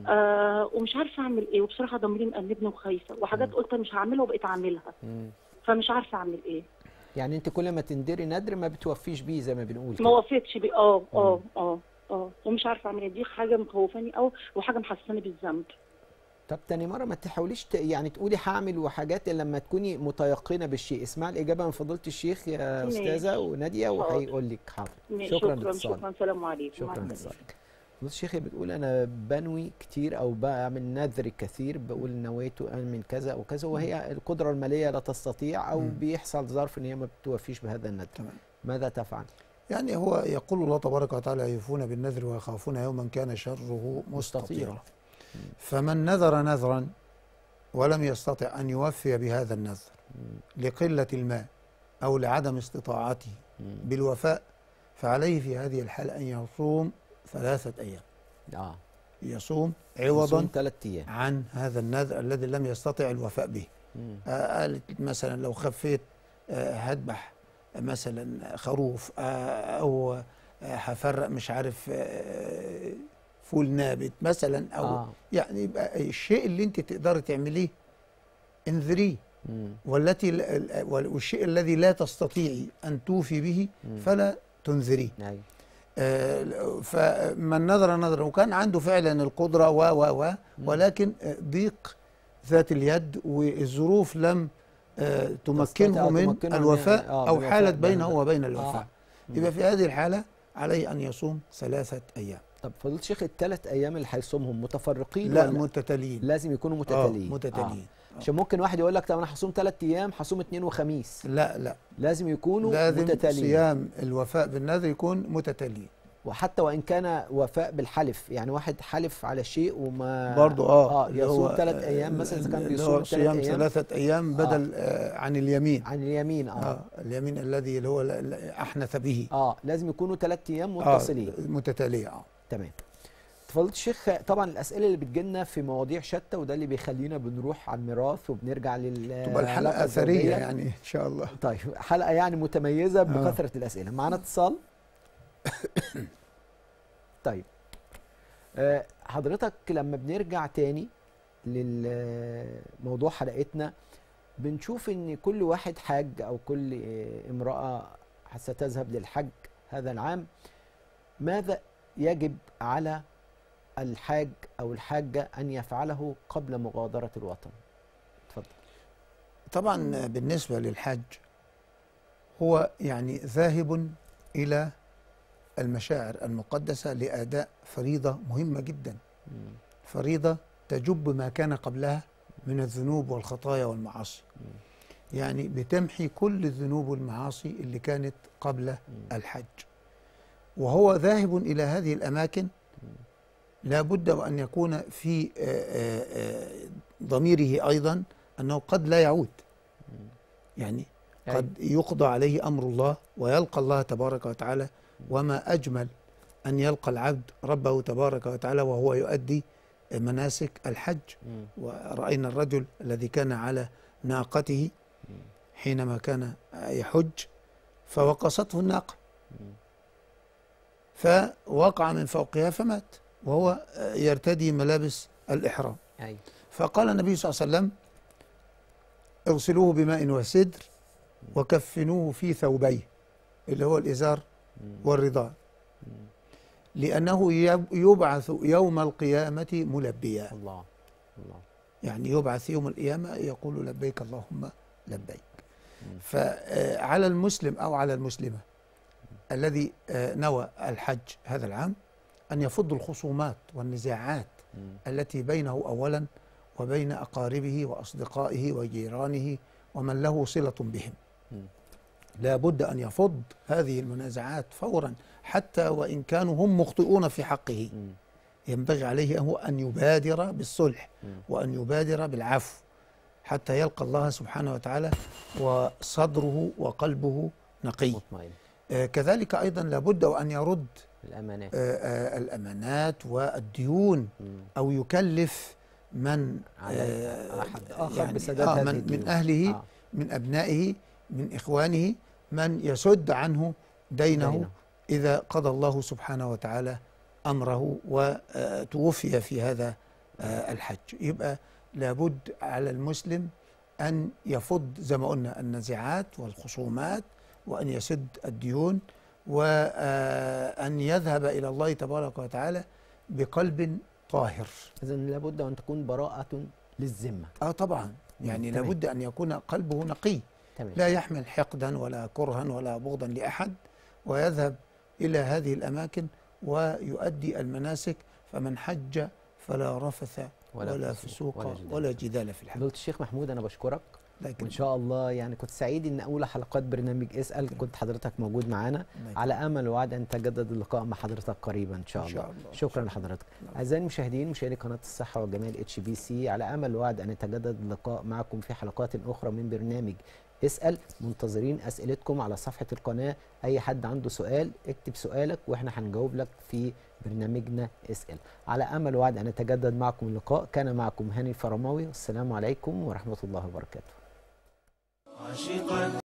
آه ومش عارفه اعمل ايه وبصراحه ضميري مقلبني وخايفه وحاجات قلت مش هعملها وبقيت اعملها مم. فمش عارفه اعمل ايه يعني انت كل ما تندري ندر ما بتوفيش بيه زي ما بنقول ما كده. وفيتش بيه اه اه اه اه ومش عارفه اعمل ايه دي حاجه مخوفاني قوي وحاجه محسساني بالذنب طب تاني مرة ما تحاوليش ت... يعني تقولي هعمل وحاجات إلا لما تكوني متيقنة بالشيء اسمع الإجابة من فضيلة الشيخ يا ماشي. أستاذة ونادية حاضر. وهيقول لك حاضر ماشي، شكرا شكرا لاتصالك شكرا سلام عليكم مع شكرا السلامة. لاتصالك بص الشيخ بتقول أنا بنوي كتير أو بعمل نذر كثير بقول نويت أعمل كذا أو كذا وهي القدرة المالية لا تستطيع أو مم. بيحصل ظرف إن هي ما بتوفيش بهذا النذر تمام. ماذا تفعل؟ يعني هو يقول الله تبارك وتعالى يوفون بالنذر ويخافون يوما كان شره مستطيرا فمن نذر نذرا ولم يستطع أن يوفي بهذا النذر لقلة المال أو لعدم استطاعته بالوفاء فعليه في هذه الحالة أن يصوم ثلاثة أيام آه يصوم عوضا ثلاث أيام عن هذا النذر الذي لم يستطع الوفاء به مم. آه، قالت مثلا لو خفيت آه، هذبح مثلا خروف آه، او آه، هفرق مش عارف آه، فول نابت مثلا او آه. آه. يعني يبقى الشيء اللي انت تقدري تعمليه انذريه مم. والتي ل- ال- والشيء الذي لا تستطيعي ان توفي به مم. فلا تنذريه أيوة. آه، فمن نذر نذرا وكان عنده فعلا القدرة و و و ولكن آه، ضيق ذات اليد والظروف لم آه، تمكنه تستطيع من تمكنه من- الوفاء آه، أو بالوفاء حالت بهذا. بينه وبين الوفاء آه. يبقى في هذه الحالة عليه أن يصوم ثلاثة أيام طب فضيلة الشيخ الثلاث أيام اللي هيصومهم متفرقين لا ولا متتاليين لازم يكونوا آه، متتاليين متتاليين عشان ممكن واحد يقول لك طب انا هصوم ثلاث ايام هصوم اثنين وخميس لا لا لازم يكونوا لازم متتاليين صيام الوفاء بالنذر يكون متتاليين وحتى وان كان وفاء بالحلف يعني واحد حلف على شيء وما برضو اه اه اللي يصوم هو، ثلاث آه، ايام مثلا اذا كان اللي بيصوم هو ثلاث صيام ايام ثلاثة أيام بدل آه عن اليمين عن اليمين اه آه اليمين الذي اللي هو ال- ال- أحنث به اه لازم يكونوا ثلاث ايام آه متصلين متتالية اه تمام فضيلة الشيخ طبعا الاسئله اللي بتجيلنا في مواضيع شتى وده اللي بيخلينا بنروح على الميراث وبنرجع لل تبقى الحلقة أثرية يعني إن شاء الله طيب حلقه يعني متميزه بكثره الاسئله معانا اتصال طيب آه، حضرتك لما بنرجع تاني للموضوع حلقتنا بنشوف ان كل واحد حاج او كل آه، امراه ستذهب للحج هذا العام ماذا يجب على الحاج او الحاجه ان يفعله قبل مغادره الوطن اتفضل طبعا بالنسبة للحج هو يعني ذاهب إلى المشاعر المقدسة لأداء فريضة مهمة جدا فريضة تجب ما كان قبلها من الذنوب والخطايا والمعاصي يعني بتمحي كل الذنوب والمعاصي اللي كانت قبل الحج وهو ذاهب إلى هذه الأماكن لا بد وأن يكون في آه، آه، آه، ضميره أيضا أنه قد لا يعود يعني قد يقضى عليه أمر الله ويلقى الله تبارك وتعالى وما أجمل أن يلقى العبد ربه تبارك وتعالى وهو يؤدي مناسك الحج ورأينا الرجل الذي كان على ناقته حينما كان يحج فوقصته الناقة فوقع من فوقها فمات وهو يرتدي ملابس الإحرام أيوة. فقال النبي صلى الله عليه وسلم اغسلوه بماء وسدر وكفنوه في ثوبيه اللي هو الإزار والرضاء لأنه يب- يبعث يوم القيامة ملبيا الله الله يعني يبعث يوم القيامة يقول لبيك اللهم لبيك فعلى المسلم أو على المسلمة الذي آه، نوى الحج هذا العام أن يفض الخصومات والنزاعات التي بينه أولا وبين أقاربه وأصدقائه وجيرانه ومن له صلة بهم لا بد أن يفض هذه المنازعات فورا حتى وإن كانوا هم مخطئون في حقه ينبغي عليه هو أن يبادر بالصلح وأن يبادر بالعفو حتى يلقى الله سبحانه وتعالى وصدره وقلبه نقي مطمئن آه، كذلك أيضا لابد وأن يرد الامانات آه، آه، الأمانات والديون أو يكلف من على آه، أحد آخر بسداد آه هذه من, الديون. من أهله آه. من أبنائه من إخوانه من يسد عنه دينه, دينه. إذا قضى الله سبحانه وتعالى أمره وتوفي في هذا آه، الحج يبقى لابد على المسلم أن يفض زي ما قلنا النزاعات والخصومات وأن يسد الديون وأن يذهب إلى الله تبارك وتعالى بقلب طاهر اذا لابد ان تكون براءه للذمه اه طبعا يعني تمام. لابد ان يكون قلبه نقي تمام لا يحمل حقدا ولا كرها ولا بغضا لاحد ويذهب الى هذه الاماكن ويؤدي المناسك فمن حج فلا رفث ولا ولا, فسوق فسوق ولا ولا, جدال. ولا جدال في الحج فضيله الشيخ محمود انا بشكرك لكن وان شاء الله يعني كنت سعيد ان اولى حلقات برنامج اسال كنت حضرتك موجود معانا الله على امل وعد ان تجدد اللقاء مع حضرتك قريبا ان شاء إن الله, شاء الله. شكرا لحضرتك اعزائي المشاهدين مشاهدي قناه الصحه والجمال اتش بي سي على امل وعد ان يتجدد اللقاء معكم في حلقات اخرى من برنامج اسال منتظرين اسئلتكم على صفحه القناه اي حد عنده سؤال اكتب سؤالك واحنا هنجاوب لك في برنامجنا اسال على امل وعد ان يتجدد معكم اللقاء كان معكم هاني الفرماوي والسلام عليكم ورحمه الله وبركاته عاشقا